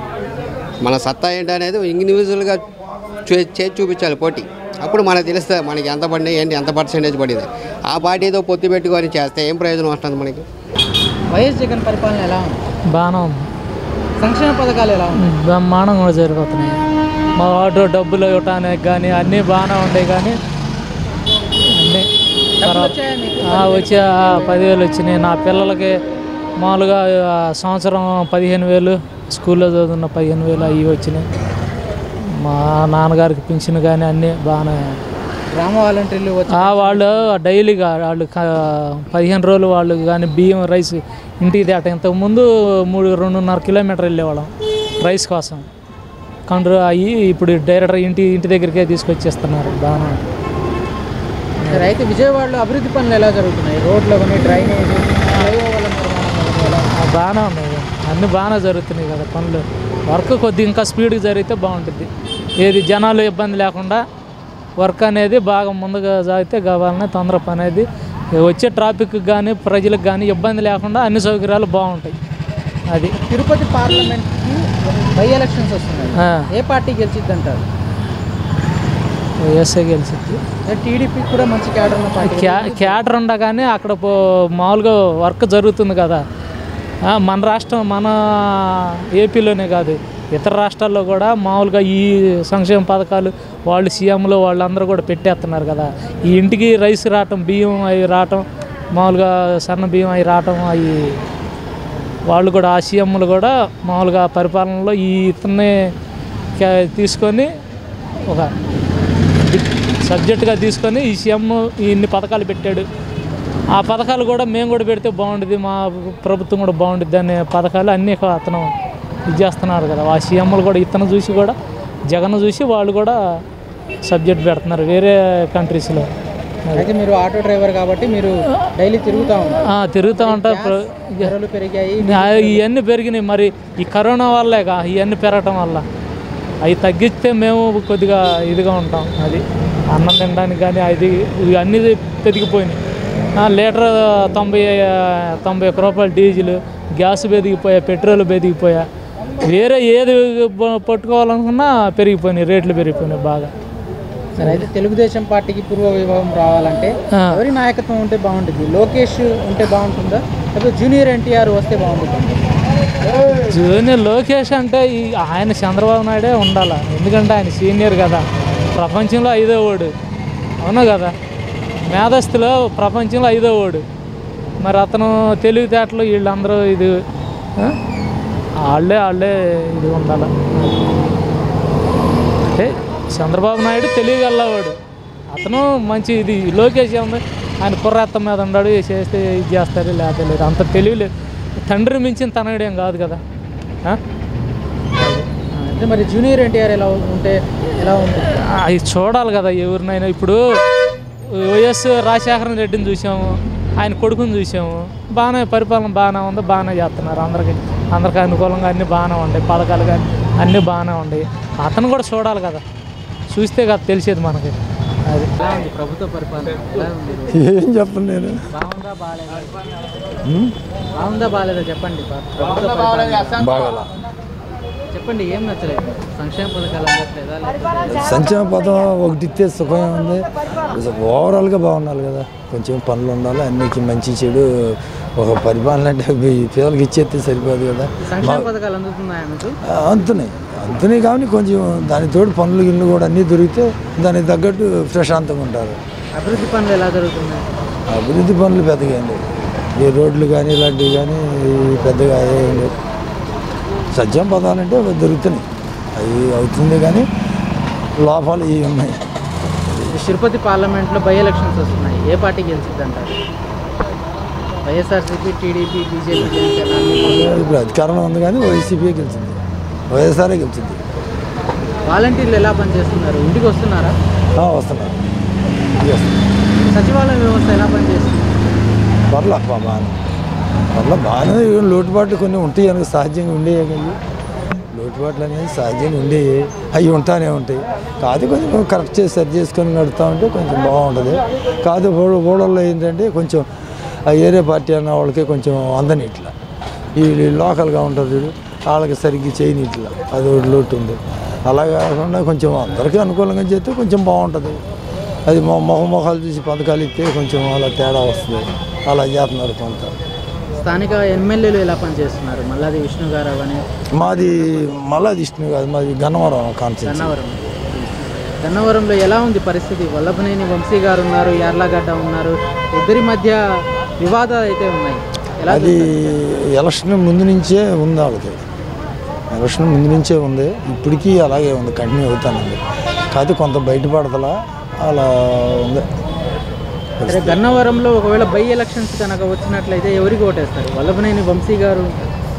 [SPEAKER 8] మన సత్తా ఏంటనేది ఇండివిజువల్గా చే- చేసి చూపించాలి పోటీ అప్పుడు మనకు తెలుస్తుంది మనకి ఎంత పడినాయి ఏంటి ఎంత పర్సెంటేజ్ పడింది ఆ పార్టీతో పొత్తు పెట్టుకొని చేస్తే ఏం ప్రయోజనం వస్తుంది మనకి
[SPEAKER 1] వైఎస్ జగన్ పరిపాలన ఎలా ఉంది
[SPEAKER 9] బాగానే ఉంది
[SPEAKER 1] సంక్షేమ పథకాలు ఎలా ఉన్నాయి
[SPEAKER 9] బ్రహ్మాండంగా కూడా జరిగిపోతున్నాయి మా ఆటో డబ్బులు ఇవ్వటానికి కానీ అన్నీ బాగానే ఉన్నాయి కానీ అన్నీ
[SPEAKER 1] డబ్బులు వచ్చాయా మీకు?
[SPEAKER 9] ఆ, వచ్చే ఆ, పదివేలు వచ్చినాయి నా పిల్లలకి మామూలుగా ఆ, సంవత్సరం పదిహేను వేలు స్కూల్లో చదువుతున్న పదిహేను వేలు అవి వచ్చినాయి మా నాన్నగారికి పింఛన్ కానీ అన్నీ బాగానే
[SPEAKER 1] గ్రామ వాలంటీర్లు వచ్చి
[SPEAKER 9] ఆ, వాళ్ళు డైలీగా వాళ్ళు క- పదిహేను రోజులు వాళ్ళు కానీ బియ్యం రైస్ ఇంటికి తేట ఇంతకుముందు మూడు రెండున్నర కిలోమీటర్ వెళ్ళేవాళ్ళం రైస్ కోసం కండ్రు అయ్యి ఇప్పుడు డైరెక్టర్ ఇంటి ఇంటి దగ్గరికే తీసుకొచ్చేస్తున్నారు బాగానే ఉంది.
[SPEAKER 1] సరే, అయితే విజయవాడలో అభివృద్ధి పనులు ఎలా జరుగుతున్నాయి రోడ్లు కానీ డ్రైనేజ్ ఫ్లైఓవర్ల నిర్మాణం కానీ ఎలా
[SPEAKER 9] ఆ, బాగానే ఉన్నాయి కదా. అన్నీ బాగానే జరుగుతున్నాయి కదా పనులు వర్క్ కొద్దిగా ఇంకా స్పీడ్గా జరిగితే బాగుంటుంది ఏది జనాలు ఇబ్బంది లేకుండా వర్క్ అనేది బాగా ముందుగా సాగితే కావాలనే తొందర పని అనేది వచ్చే ట్రాఫిక్ కానీ ప్రజలకు కానీ ఇబ్బంది లేకుండా అన్ని సౌకర్యాలు బాగుంటాయి అది
[SPEAKER 1] తిరుపతి పార్లమెంట్కి బై ఎలక్షన్స్ వస్తున్నాయి
[SPEAKER 9] ఆ.
[SPEAKER 1] ఏ పార్టీ గెలిచిద్ది అంటారు
[SPEAKER 9] వైఎస్ఏ గెలిచింది
[SPEAKER 1] టీడీపీ కూడా మంచి క్యాడర్ ఉన్న పార్టీ
[SPEAKER 9] క్యా క్యాడర్ ఉండగానే అక్కడ పో మామూలుగా వర్క్ జరుగుతుంది కదా ఆ, మన రాష్ట్రం మన ఏపీలోనే కాదు ఇతర రాష్ట్రాల్లో కూడా మామూలుగా ఈ సంక్షేమ పథకాలు వాళ్ళు సీఎంలు వాళ్ళందరూ కూడా పెట్టేస్తున్నారు కదా ఈ ఇంటికి రైస్ రావటం బియ్యం అవి రావటం మామూలుగా సన్న బియ్యం అవి రావటం అవి వాళ్ళు కూడా ఆ సీఎంలు కూడా మామూలుగా పరిపాలనలో ఈ ఇతన్ని కే- తీసుకొని ఒక సబ్జెక్టుగా తీసుకొని ఈ సీఎం ఇన్ని పథకాలు పెట్టాడు ఆ పథకాలు కూడా మేము కూడా పెడితే బాగుంటుంది మా ప్రభుత్వం కూడా బాగుంటుంది అనే పథకాలు అన్నీ అతను ఇది చేస్తున్నారు కదా ఆ సీఎంలు కూడా ఇతను చూసి కూడా జగన్ చూసి వాళ్ళు కూడా సబ్జెక్ట్ పెడుతున్నారు వేరే కంట్రీస్లో
[SPEAKER 1] అయితే మీరు ఆటో డ్రైవర్ కాబట్టి మీరు డైలీ తిరుగుతూ ఉంటారు
[SPEAKER 9] ఆ, తిరుగుతూ ఉంటారు ప్ర-
[SPEAKER 1] ధరలు పెరిగాయి
[SPEAKER 9] ఆ, ఇవన్నీ పెరిగినాయి మరి ఈ కరోనా వల్లేగా ఇవన్నీ పెరగటం వల్ల అవి తగ్గిస్తే మేము కొద్దిగా ఇదిగా ఉంటాం అది అన్నం తినడానికి కానీ అది ఇవి అన్నీ పెరిగిపోయినాయి ఆ, లీటర్ తొంభై తొంభై ఒక్క రూపాయలు డీజిల్ గ్యాస్ పెరిగిపోయా పెట్రోల్ పెరిగిపోయా వేరే ఏది ప- పట్టుకోవాలనుకున్నా పెరిగిపోయినాయి రేట్లు పెరిగిపోయినాయి బాగా
[SPEAKER 1] సరే అయితే తెలుగుదేశం పార్టీకి పూర్వ విభాగం రావాలంటే
[SPEAKER 9] ఆ.
[SPEAKER 1] ఎవరి నాయకత్వం ఉంటే బాగుంటుంది లోకేష్ ఉంటే బాగుంటుందా లేకపోతే జూనియర్ ఎన్టీఆర్ వస్తే బాగుంటుంది
[SPEAKER 9] జూనియర్ లోకేష్ అంటే ఈ ఆయన చంద్రబాబు నాయుడే ఉండాలి ఎందుకంటే ఆయన సీనియర్ కదా ప్రపంచంలో ఐదో వాడు అవునా కదా మేధస్తులో ప్రపంచంలో ఐదో వాడు మరి అతను తెలివితేటలు వీళ్ళందరూ ఇది ఆ? వాళ్ళే వాళ్ళే ఇది ఉండాలి అంటే చంద్రబాబు నాయుడు తెలియగలవాడు అతను మంచి ఇది లోకేష్ ఏముంది ఆయన కుర్రెత్త మీద ఉన్నాడు చేస్తే ఇది చేస్తారు లేకపోతే లేదు అంత తెలియలేదు తండ్రి మించిన తనయుడేం కాదు కదా ఆ?
[SPEAKER 1] అంటే మరి జూనియర్ ఎన్టీఆర్ ఎలా ఉంటే ఎలా ఉంటుంది
[SPEAKER 9] అవి చూడాలి కదా ఎవరినైనా ఇప్పుడు వైఎస్ రాజశేఖర రెడ్డిని చూసాము ఆయన కొడుకుని చూసాము బాగానే పరిపాలన బాగానే ఉంది బాగానే చేస్తున్నారు అందరికి అందరికి అనుకూలంగా అన్నీ బాగానే ఉన్నాయి పథకాలు కానీ అన్నీ బాగానే ఉన్నాయి అతను కూడా చూడాలి కదా చూస్తే కదా తెలిసేది మనకి అది
[SPEAKER 1] ఎలా ఉంది ప్రభుత్వ పరిపాలన ఎలా ఉంది
[SPEAKER 7] ఏం చెప్పను నేను
[SPEAKER 1] బాగుందా బాగాలేదా బాగుందా బాగాలేదా చెప్పండి ప్రభుత్వ పరిపాలన
[SPEAKER 7] బాగా
[SPEAKER 1] చెప్పండి ఏం నచ్చలేదు సంక్షేమ పథకాలు అందట్లేదా లేకపోతే
[SPEAKER 7] సంక్షేమ పదం ఒకటి ఇస్తే సుఖమే ఉంది ఓవరాల్గా బాగుండాలి కదా కొంచెం పనులు ఉండాలి అన్నికి మంచి చెడు ఒక పరిపాలన అంటే ఈ పిల్లలకి ఇచ్చేస్తే సరిపోదు కదా
[SPEAKER 1] సంక్షేమ పథకాలు అందుతున్నాయా మీకు
[SPEAKER 7] అంతున్నాయి అంతున్నాయి కానీ కొంచెం దాని తోడు పనులు గిన్నెలు కూడా అన్నీ దొరికితే దానికి తగ్గట్టు ప్రశాంతంగా ఉంటారు
[SPEAKER 1] అభివృద్ధి పనులు ఎలా జరుగుతున్నాయి
[SPEAKER 7] అభివృద్ధి పనులు పెద్దగా ఏం లేవు ఈ రోడ్లు కానీ ఇలాంటివి కానీ పెద్దగా ఏం లేవు సత్యం పదాలంటే దొరుకుతున్నాయి అవి అవుతుంది కానీ లోపాలు ఇవి ఉన్నాయి
[SPEAKER 1] ఈ తిరుపతి పార్లమెంట్లో బై ఎలక్షన్స్ వస్తున్నాయి ఏ పార్టీ గెలిచింది అంటారు వైఎస్ఆర్సీపీ టీడీపీ బీజేపీ జనసేన అన్ని పార్టీలు.
[SPEAKER 7] ఇప్పుడు అధికారంలో ఉంది కానీ వైసీపీ గెలిచింది వైఎస్ఆర్ఏ గెలిచింది
[SPEAKER 1] వాలంటీర్లు ఎలా పనిచేస్తున్నారు ఇంటికి వస్తున్నారా
[SPEAKER 7] ఆ, వస్తున్నారు ఇది వస్తున్నారు
[SPEAKER 1] సచివాలయ వ్యవస్థ ఎలా పనిచేస్తుంది
[SPEAKER 7] పర్లా బా- బాగానే పర్లా బాగానే ఏం లోటుపాట్లు కొన్ని ఉంటాయి అనుకో సహజంగా ఉండేవి కానీ లోటుపాట్లు అనేది సహజంగా ఉండేవి అవి ఉంటానే ఉంటాయి కాదు కొంచెం కరెక్ట్ చేసి సరి చేసుకొని నడుస్తూ ఉంటే కొంచెం బాగుంటుంది కాదు ఓడ- ఓడల్లో ఏంటంటే కొంచెం ఆ ఏరియా పార్టీ అన్న వాళ్ళకి కొంచెం అందని ఇట్లా ఈ లోకల్గా ఉంటుంది చూడు వాళ్ళకి సరిగ్గా చేయని ఇట్లా అది ఒకటి లోటు ఉంది అలా కాకుండా కొంచెం అందరికీ అనుకూలంగా చేస్తే కొంచెం బాగుంటుంది అది మొ మొహ మొహాలు చూసి పథకాలు ఇస్తే కొంచెం అలా తేడా వస్తుంది అలా చేస్తున్నారు కొంత
[SPEAKER 1] స్థానిక ఎమ్మెల్యేలు ఎలా పనిచేస్తున్నారు మల్లాది విష్ణు గారు అవని
[SPEAKER 7] మాది మళ్ళా విష్ణు కాదు మాది గన్నవరం కాన్సెప్ట్
[SPEAKER 1] గన్నవరం గన్నవరంలో ఎలా ఉంది పరిస్థితి వల్లభనేని వంశీ గారు ఉన్నారు యార్లగడ్డ ఉన్నారు ఇద్దరి మధ్య వివాదాలు అయితే ఉన్నాయి ఎలా
[SPEAKER 7] అది ఎలక్షన్ ముందు నుంచే ఉంది వాళ్ళకి ఎలక్షన్ ముందు నుంచే ఉంది ఇప్పటికీ అలాగే ఉంది కంటిన్యూ అవుతానండి కాకపోతే కొంత బయటపడతలా అలా ఉంది
[SPEAKER 1] సరే గన్నవరంలో ఒకవేళ బై ఎలక్షన్స్ కనుక వచ్చినట్లయితే ఎవరికి ఓటేస్తారు వల్లభనేని వంశీ గారు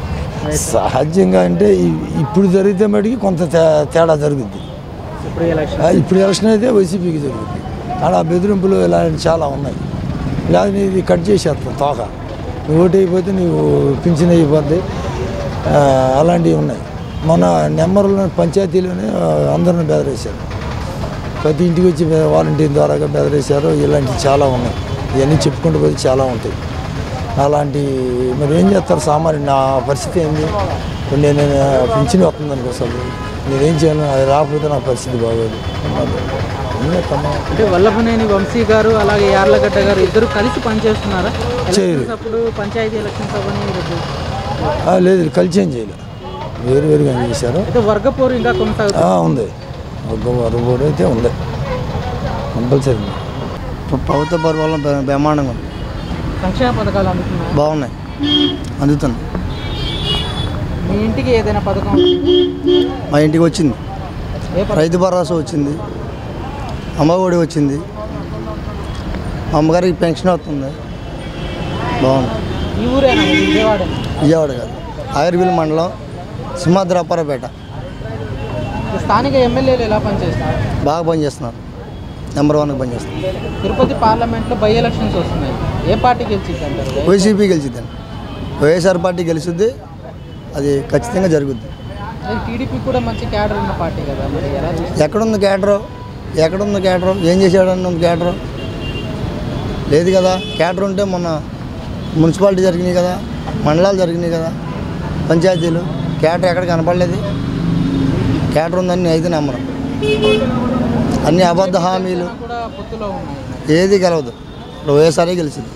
[SPEAKER 7] సహజంగా అంటే ఇ- ఇప్పుడు జరిగితే మటుకి కొంత తే- తేడా జరుగుద్ది
[SPEAKER 1] ఇప్పుడు ఎలక్షన్
[SPEAKER 7] ఆ, ఇప్పుడు ఎలక్షన్ అయితే వైసీపీకి జరుగుద్ది ఆడ బెదిరింపులు ఇలాంటివి చాలా ఉన్నాయి లేదా నీది కట్ చేసేస్తాం తోక నువ్వు ఓటు అయిపోతే నీవు పింఛన్ అయిపోద్ది ఆ, అలాంటివి ఉన్నాయి మొన్న నెంబర్లో పంచాయతీలోనే ఆ, అందరిని బెదిరేశారు ప్రతి ఇంటికి వచ్చి బె- వాలంటీర్ ద్వారాగా బెదిరేశారు ఇలాంటివి చాలా ఉన్నాయి ఇవన్నీ చెప్పుకుంటూ పోతే చాలా ఉంటాయి అలాంటి మరి ఏం చేస్తారు సామాన్య నా పరిస్థితి ఏంది ఇప్పుడు నేను పింఛన్ వస్తుంది అనుకో అసలు నేనేం చేయను అది రాకపోతే నా పరిస్థితి బాగోదు అన్నీ తమ
[SPEAKER 1] అంటే వల్లభనేని వంశీ గారు అలాగే యార్లగడ్డ గారు ఇద్దరు కలిసి పనిచేస్తున్నారా ఎలక్షన్స్ అప్పుడు పంచాయతీ ఎలక్షన్స్ అవన్నీ రేపు
[SPEAKER 7] ఆ, లేదు కలిసి ఏం చేయలేదు వేరు వేరుగా ఏం చేశారు
[SPEAKER 1] అయితే వర్గపోరు ఇంకా కొనసాగుతుంది
[SPEAKER 7] ఆ, ఉంది ఒక వరబోడు అయితే ఉంది కంపల్సరీ ఉంది.
[SPEAKER 10] ప్రభుత్వ పరిపాలన బ్ర- బ్రహ్మాండంగా ఉంది
[SPEAKER 1] సంక్షేమ పథకాలు అందుతున్నాయి
[SPEAKER 10] బాగున్నాయి అందుతుంది
[SPEAKER 1] మీ ఇంటికి ఏదైనా పథకం వచ్చింది
[SPEAKER 10] మా ఇంటికి వచ్చింది
[SPEAKER 1] ఏ పథకం?
[SPEAKER 10] రైతు భరోసా వచ్చింది అమ్మఒడి వచ్చింది మా అమ్మగారికి పెన్షన్ వస్తుంది బాగుంది
[SPEAKER 1] ఈ ఊరేనా ఇది విజయవాడేనా
[SPEAKER 10] విజయవాడ కాదు ఆయుర్వేల్ మండలం సింహాద్రాపరపేట
[SPEAKER 1] ఇప్పుడు స్థానిక ఎమ్మెల్యేలు ఎలా పనిచేస్తున్నారు
[SPEAKER 10] బాగా పనిచేస్తున్నారు నెంబర్ వన్గా పనిచేస్తున్నారు
[SPEAKER 1] తిరుపతి పార్లమెంట్లో బై ఎలక్షన్స్ వస్తున్నాయి ఏ పార్టీ గెలిచింది అంటారు
[SPEAKER 10] వైసీపీ గెలిచిద్దండి వైఎస్ఆర్ పార్టీ గెలుస్తుంది అది ఖచ్చితంగా జరుగుద్ది
[SPEAKER 1] టీడీపీ కూడా మంచి క్యాడర్ ఉన్న పార్టీ కదా మరి ఎలా చూస్తారు?
[SPEAKER 10] ఎక్కడుంది క్యాటరు ఎక్కడుంది క్యాటరు ఏం చేశాడని ఉంది క్యాటరు లేదు కదా క్యాటర్ ఉంటే మొన్న మున్సిపాలిటీ జరిగినాయి కదా మండలాలు జరిగినాయి కదా పంచాయతీలు క్యాటర్ ఎక్కడ కనపడలేదు క్యాటర్ ఉందని అయితే నమ్మరు అన్ని అబద్ధ హామీలు
[SPEAKER 1] కూడా పొత్తులో ఉన్నాయి
[SPEAKER 10] ఏది గెలవదు ఇప్పుడు వైఎస్ఆర్ఏ గెలిచింది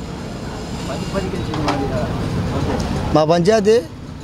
[SPEAKER 10] మా పంచాయతీ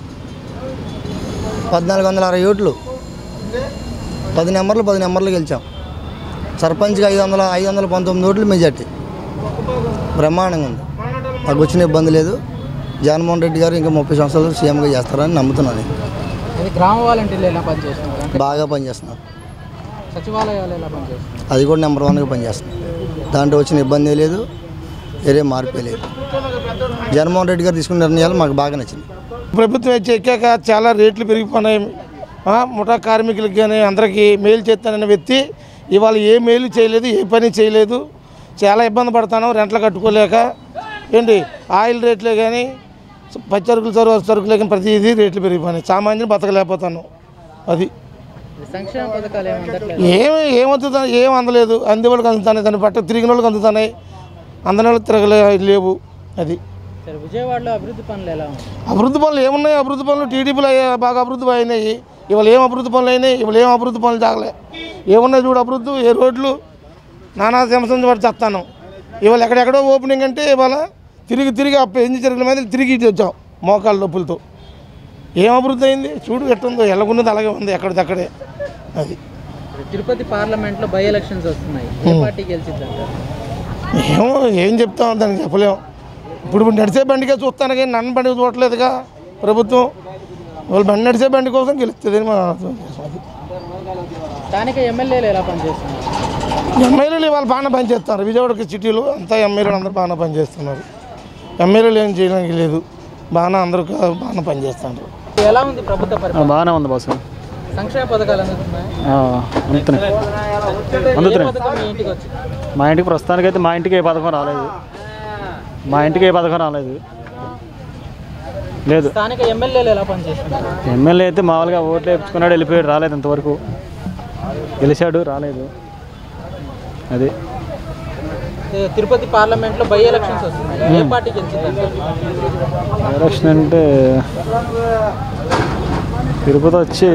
[SPEAKER 10] పద్నాలుగు వందల అరవై ఓట్లు పది నెంబర్లు పది నెంబర్లు గెలిచాం సర్పంచ్కి ఐదు వందల ఐదు వందల పంతొమ్మిది ఓట్లు మెజార్టీ బ్రహ్మాండంగా ఉంది మాకు వచ్చిన ఇబ్బంది లేదు జగన్మోహన్ రెడ్డి గారు ఇంకా ముప్పై సంవత్సరాలు సీఎంగా చేస్తారని నమ్ముతున్నాను
[SPEAKER 1] అది గ్రామ వాలంటీర్లు ఎలా పనిచేస్తున్నారు అంటే
[SPEAKER 10] బాగా పనిచేస్తున్నారు
[SPEAKER 1] సచివాలయాలు ఎలా పనిచేస్తున్నారు
[SPEAKER 10] అది కూడా నెంబర్ వన్గా పనిచేస్తుంది దాంట్లో వచ్చిన ఇబ్బంది లేదు వేరే మార్పే లేదు జగన్మోహన్ రెడ్డి గారు తీసుకున్న నిర్ణయాలు మాకు బాగా నచ్చింది
[SPEAKER 11] ప్రభుత్వం వచ్చి ఎక్కాక చాలా రేట్లు పెరిగిపోయినాయి ఆ, ముఠా కార్మికులకి కానీ అందరికీ మేలు చేస్తానన్న వ్యక్తి ఇవాళ ఏ మేలు చేయలేదు ఏ పని చేయలేదు చాలా ఇబ్బంది పడతాను రెంట్లు కట్టుకోలేక ఏంటి ఆయిల్ రేట్లే కానీ పచ్చరుకులు సరుకు సరుకులే కానీ ప్రతిదీ రేట్లు పెరిగిపోయినాయి సామాన్యులు బతకలేకపోతాను అది
[SPEAKER 1] సంక్షేమ పథకాలు ఏమి అందట్లేదు
[SPEAKER 11] ఏం ఏమవుతుందని ఏం అందలేదు అందే వాళ్ళకి అందుతున్నాయి దాన్ని పట్ట తిరిగిన వాళ్ళకి అందుతున్నాయి అందని వాళ్ళకి తిరగలే లేవు అది
[SPEAKER 1] సరే విజయవాడలో అభివృద్ధి పనులు ఎలా ఉన్నాయి
[SPEAKER 11] అభివృద్ధి పనులు ఏమున్నాయి అభివృద్ధి పనులు టీడీపీలో అయ్యా- బాగా అభివృద్ధి అయినాయి ఇవాళ ఏం అభివృద్ధి పనులు అయినాయి ఇవాళ ఏం అభివృద్ధి పనులు జాగలే ఏమున్నాయి చూడు అభివృద్ధి ఏ రోడ్లు నానా సంవత్సరం పడి చేస్తాను ఇవాళ ఎక్కడెక్కడో ఓపెనింగ్ అంటే ఇవాళ తిరిగి తిరిగి అప్ప ఎన్ని జరిగిన మీద తిరిగి ఇటు వచ్చాం మోకాళ్ళ నొప్పులతో ఏం అభివృద్ధి అయింది చూడు ఎట్టుందో ఎలాగున్నది అలాగే ఉంది ఎక్కడిదక్కడే అది
[SPEAKER 1] తిరుపతి పార్లమెంట్లో బై ఎలక్షన్స్ వస్తున్నాయి ఏ పార్టీ గెలిచింది అంటారు
[SPEAKER 11] ఏమో ఏం చెప్తాం దానికి చెప్పలేము ఇప్పుడు ఇప్పుడు నడిచే బండికే చూస్తాను కానీ నన్ను బండి చూడట్లేదుగా ప్రభుత్వం వాళ్ళు బండి నడిచే బండి కోసం గెలుస్తుంది మా అది.
[SPEAKER 1] స్థానిక ఎమ్మెల్యేలు ఎలా పనిచేస్తున్నారు
[SPEAKER 11] ఎమ్మెల్యేలు వాళ్ళు బాగానే పనిచేస్తున్నారు విజయవాడకి సిటీలో అంతా ఎమ్మెల్యేలు అందరూ బాగానే పనిచేస్తున్నారు ఎమ్మెల్యేలు ఏం చేయడానికి లేదు బాగానే అందరూ కా- బాగానే పనిచేస్తున్నారు
[SPEAKER 1] ఎలా ఉంది ప్రభుత్వ పరిపాలన
[SPEAKER 12] బాగానే ఉంది బాసు
[SPEAKER 1] సంక్షేమ పథకాలు అందుతున్నాయి
[SPEAKER 12] అందుతున్నాయి
[SPEAKER 1] ఏ
[SPEAKER 12] అందుతున్నాయి
[SPEAKER 1] పథకం మీ ఇంటికి వచ్చింది
[SPEAKER 12] మా ఇంటికి ప్రస్తుతానికైతే మా ఇంటికి ఏ పథకం రాలేదు మా ఇంటికి ఏ పథకం రాలేదు లేదు
[SPEAKER 1] స్థానిక ఎమ్మెల్యేలు ఎలా పనిచేస్తున్నారు
[SPEAKER 12] ఎమ్మెల్యే అయితే మామూలుగా ఓట్లు వేయించుకున్నాడు వెళ్ళిపోయాడు రాలేదు ఇంతవరకు గెలిచాడు రాలేదు అది
[SPEAKER 1] ఏ తిరుపతి పార్లమెంట్లో బై ఎలక్షన్స్ వస్తున్నాయి ఏ పార్టీ గెలిచింది అంటారు
[SPEAKER 12] ఎలక్షన్ అంటే తిరుపతి వచ్చి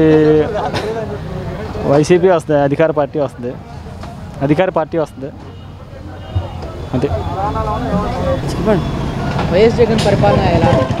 [SPEAKER 12] వైసీపీ వస్తుంది అధికార పార్టీ వస్తుంది అధికార పార్టీ వస్తుంది అంతే
[SPEAKER 1] చెప్పండి వైఎస్ జగన్ పరిపాలన ఎలా ఉంది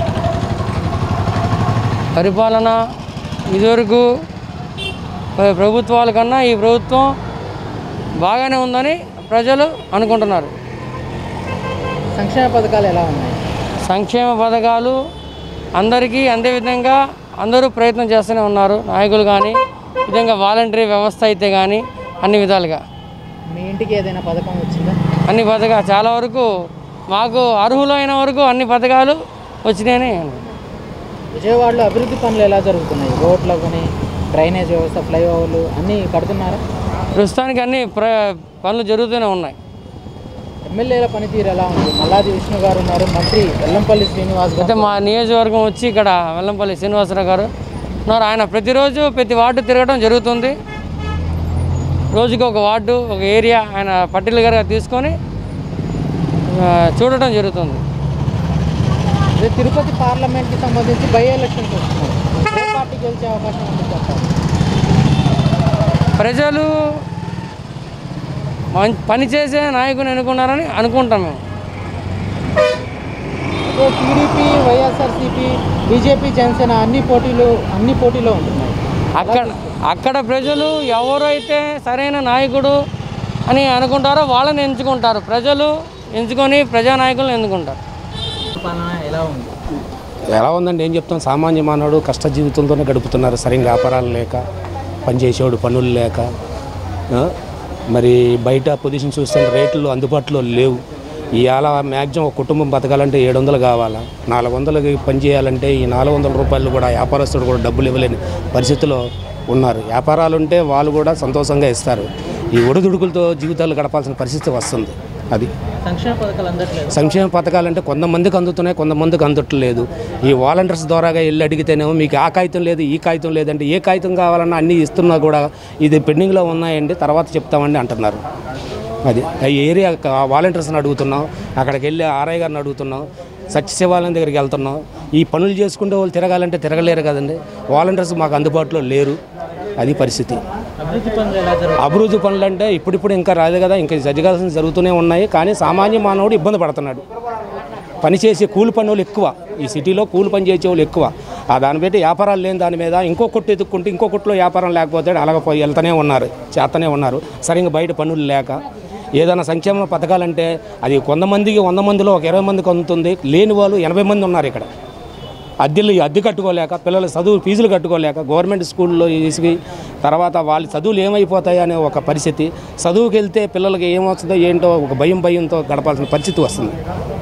[SPEAKER 13] పరిపాలన ఇదివరకు ప్ర- ప్రభుత్వాల కన్నా ఈ ప్రభుత్వం బాగానే ఉందని ప్రజలు అనుకుంటున్నారు
[SPEAKER 1] సంక్షేమ పథకాలు ఎలా ఉన్నాయి
[SPEAKER 13] సంక్షేమ పథకాలు అందరికీ అందే విధంగా అందరూ ప్రయత్నం చేస్తూనే ఉన్నారు నాయకులు కానీ విధంగా వాలంటరీ వ్యవస్థ అయితే కానీ అన్ని విధాలుగా
[SPEAKER 1] మీ ఇంటికి ఏదైనా పథకం వచ్చిందా
[SPEAKER 13] అన్ని పథకాలు చాలా వరకు మాకు అర్హులైన వరకు అన్ని పథకాలు వచ్చినాయని
[SPEAKER 1] విజయవాడలో అభివృద్ధి పనులు ఎలా జరుగుతున్నాయి రోడ్లు కానీ డ్రైనేజ్ వ్యవస్థ ఫ్లైఓవర్లు అన్నీ కడుతున్నారా
[SPEAKER 13] ప్రస్తుతానికి అన్ని ప్ర పనులు జరుగుతూనే ఉన్నాయి
[SPEAKER 1] ఎమ్మెల్యేల పనితీరు ఎలా ఉంది మల్లాది విష్ణు గారు ఉన్నారు మంత్రి వెల్లంపల్లి శ్రీనివాస్
[SPEAKER 13] అయితే
[SPEAKER 1] గారు
[SPEAKER 13] మా నియోజకవర్గం వచ్చి ఇక్కడ వెల్లంపల్లి శ్రీనివాసరావు గారు ఉన్నారు ఆయన ప్రతిరోజు ప్రతి వార్డు తిరగడం జరుగుతుంది రోజుకి ఒక వార్డు ఒక ఏరియా ఆయన పర్టికులర్గా తీసుకొని ఆ, చూడటం జరుగుతుంది
[SPEAKER 1] అదే తిరుపతి పార్లమెంట్కి సంబంధించి బై ఎలక్షన్స్ వస్తున్నాయి ఏ పార్టీ గెలిచే అవకాశం ఉంది చెప్పండి
[SPEAKER 13] ప్రజలు మం- పనిచేసే నాయకుని ఎన్నుకున్నారని అనుకుంటాం మేము
[SPEAKER 1] so TDP YSRCP BJP Janasena అన్ని పోటీలు అన్ని పోటీలో ఉంటున్నాయి
[SPEAKER 13] అక్కడ అక్కడ ప్రజలు ఎవరైతే సరైన నాయకుడు అని అనుకుంటారో వాళ్ళని ఎంచుకుంటారు ప్రజలు ఎంచుకొని ప్రజానాయకులను ఎన్నుకుంటారు
[SPEAKER 1] పాలన ఎలా ఉంది
[SPEAKER 14] ఎలా ఉందండి ఏం చెప్తాం సామాన్య మానవుడు కష్ట జీవితంతోనే గడుపుతున్నారు సరైన వ్యాపారాలు లేక పనిచేసేవాడు పనులు లేక ఆ, మరి బయట పొజిషన్ చూస్తే రేట్లు అందుబాటులో లేవు ఇవాళ మ్యాక్సిమం ఒక కుటుంబం బతకాలంటే ఏడు వందలు కావాలా నాలుగు వందలకి పని చేయాలంటే ఈ నాలుగు వందల రూపాయలు కూడా వ్యాపారస్తుడు కూడా డబ్బులు ఇవ్వలేని పరిస్థితిలో ఉన్నారు వ్యాపారాలు ఉంటే వాళ్ళు కూడా సంతోషంగా ఇస్తారు ఈ ఒడిదుడుకులతో జీవితాలు గడపాల్సిన పరిస్థితి వస్తుంది అది
[SPEAKER 1] సంక్షేమ పథకాలు అందట్లేదు
[SPEAKER 14] సంక్షేమ పథకాలంటే కొంతమందికి అందుతున్నాయి కొంతమందికి అందట్లేదు ఈ వాలంటీర్స్ ద్వారాగా వెళ్ళి అడిగితేనేమో మీకు ఆ కాగితం లేదు ఈ కాగితం లేదంటే ఏ కాగితం కావాలన్నా అన్నీ ఇస్తున్నా కూడా ఇది పెండింగ్లో ఉన్నాయండి తర్వాత చెప్తామండి అంటున్నారు అది ఈ ఏరియా వాలంటీర్స్ని అడుగుతున్నాం అక్కడికి వెళ్ళి ఆర్ఐ గారిని అడుగుతున్నాం సత్యశివాలయం దగ్గరికి వెళ్తున్నాం ఈ పనులు చేసుకుంటే వాళ్ళు తిరగాలంటే తిరగలేరు కదండి వాలంటీర్స్ మాకు అందుబాటులో లేరు అది పరిస్థితి
[SPEAKER 1] అభివృద్ధి పనులు ఎలా జరుగుతాయి
[SPEAKER 14] అభివృద్ధి పనులు అంటే ఇప్పుడిప్పుడు ఇంకా రాదు కదా ఇంకా జరగాల్సిన జరుగుతూనే ఉన్నాయి కానీ సామాన్య మానవుడు ఇబ్బంది పడుతున్నాడు పని చేసే కూలి పనులు ఎక్కువ ఈ సిటీలో కూలి పని చేసే వాళ్ళు ఎక్కువ ఆ దాన్ని బట్టి వ్యాపారాలు లేని దాని మీద ఇంకో కొట్టు ఎత్తుక్కుంటే ఇంకో కొట్టులో వ్యాపారం లేకపోతే అలాగ పోయి వెళ్తూనే ఉన్నారు చేస్తూనే ఉన్నారు సరిగ్గా బయట పనులు లేక ఏదైనా సంక్షేమ పథకాలంటే అది కొంతమందికి వంద మందిలో ఒక ఇరవై మందికి అందుతుంది లేని వాళ్ళు ఎనభై మంది ఉన్నారు ఇక్కడ అద్దెలు అద్దె కట్టుకోలేక పిల్లల చదువు ఫీజులు కట్టుకోలేక గవర్నమెంట్ స్కూల్లో వేసి తర్వాత వాళ్ళ చదువులు ఏమైపోతాయి అనే ఒక పరిస్థితి చదువుకి వెళ్తే పిల్లలకి ఏమొస్తుందో ఏంటో ఒక భయం భయంతో గడపాల్సిన పరిస్థితి వస్తుంది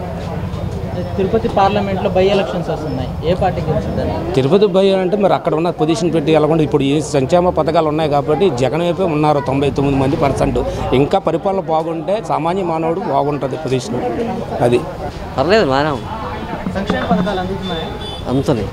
[SPEAKER 1] తిరుపతి పార్లమెంట్లో బై ఎలక్షన్స్ వస్తున్నాయి ఏ పార్టీ గెలుచుంటారు
[SPEAKER 14] తిరుపతి భయం అంటే మరి అక్కడ ఉన్న పొజిషన్ పెట్టి వెళ్ళకుండా ఇప్పుడు ఏ సంక్షేమ పథకాలు ఉన్నాయి కాబట్టి జగన్ వైపే ఉన్నారు తొంభై తొమ్మిది మంది పర్సెంట్ ఇంకా పరిపాలన బాగుంటే సామాన్య మానవుడు బాగుంటుంది పొజిషన్ అది
[SPEAKER 15] పర్లేదు బాగానే ఉంది.
[SPEAKER 1] సంక్షేమ పథకాలు అందుతున్నాయి
[SPEAKER 15] అందుతుంది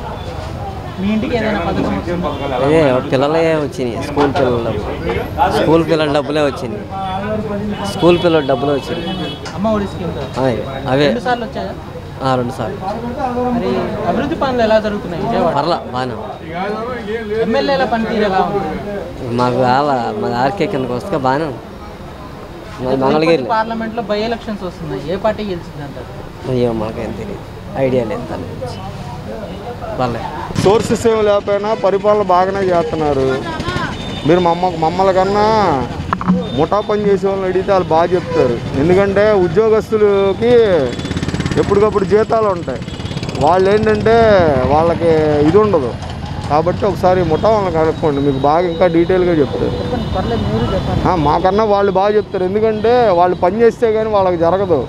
[SPEAKER 1] మీ ఇంటికి ఏదైనా పథకం వస్తుందా?
[SPEAKER 15] అదే పిల్లలే వచ్చినాయి స్కూల్ పిల్లల డబ్బులు స్కూల్ పిల్లల డబ్బులే వచ్చింది స్కూల్ పిల్లల డబ్బులే వచ్చింది
[SPEAKER 1] అమ్మ ఒడి స్కీమ్ తో.
[SPEAKER 15] అదే అవే
[SPEAKER 1] రెండు సార్లు వచ్చాయా
[SPEAKER 15] ఆ, రెండు సార్లు
[SPEAKER 1] మరి అభివృద్ధి పనులు ఎలా జరుగుతున్నాయి విజయవాడ
[SPEAKER 15] పర్లా బాగానే ఉంది.
[SPEAKER 1] ఎమ్మెల్యేల పనితీరు ఎలా ఉంది
[SPEAKER 15] మాకు వాళ్ళ మా ఆర్కే కిందకి వస్తే బాగానే ఉంది మాది మంగళగిరి
[SPEAKER 1] తిరుపతి పార్లమెంట్లో బై ఎలక్షన్స్ వస్తున్నాయి ఏ పార్టీ గెలిచింది అంటారు
[SPEAKER 15] అయ్యో మాకేం తెలియదు ఐడియా లేదు దాని గురించి పర్లేదు
[SPEAKER 16] సోర్సెస్ ఏమి లేకపోయినా పరిపాలన బాగానే చేస్తున్నారు మీరు మమ్మ మమ్మల్ని కన్నా ముఠా పని చేసే వాళ్ళని అడిగితే వాళ్ళు బాగా చెప్తారు ఎందుకంటే ఉద్యోగస్తులకి ఎప్పటికప్పుడు జీతాలు ఉంటాయి వాళ్ళు ఏంటంటే వాళ్ళకి ఇది ఉండదు కాబట్టి ఒకసారి ముఠా వాళ్ళని కనుక్కోండి మీకు బాగా ఇంకా డీటెయిల్గా చెప్తారు
[SPEAKER 1] పర్లేదు మీరు చెప్పండి
[SPEAKER 16] ఆ, మాకన్నా వాళ్ళు బాగా చెప్తారు ఎందుకంటే వాళ్ళు పని చేస్తే కానీ వాళ్ళకి జరగదు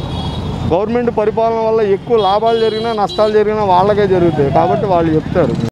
[SPEAKER 16] గవర్నమెంట్ పరిపాలన వల్ల ఎక్కువ లాభాలు జరిగినా నష్టాలు జరిగినా వాళ్ళకే జరుగుతాయి కాబట్టి వాళ్ళు చెప్తారు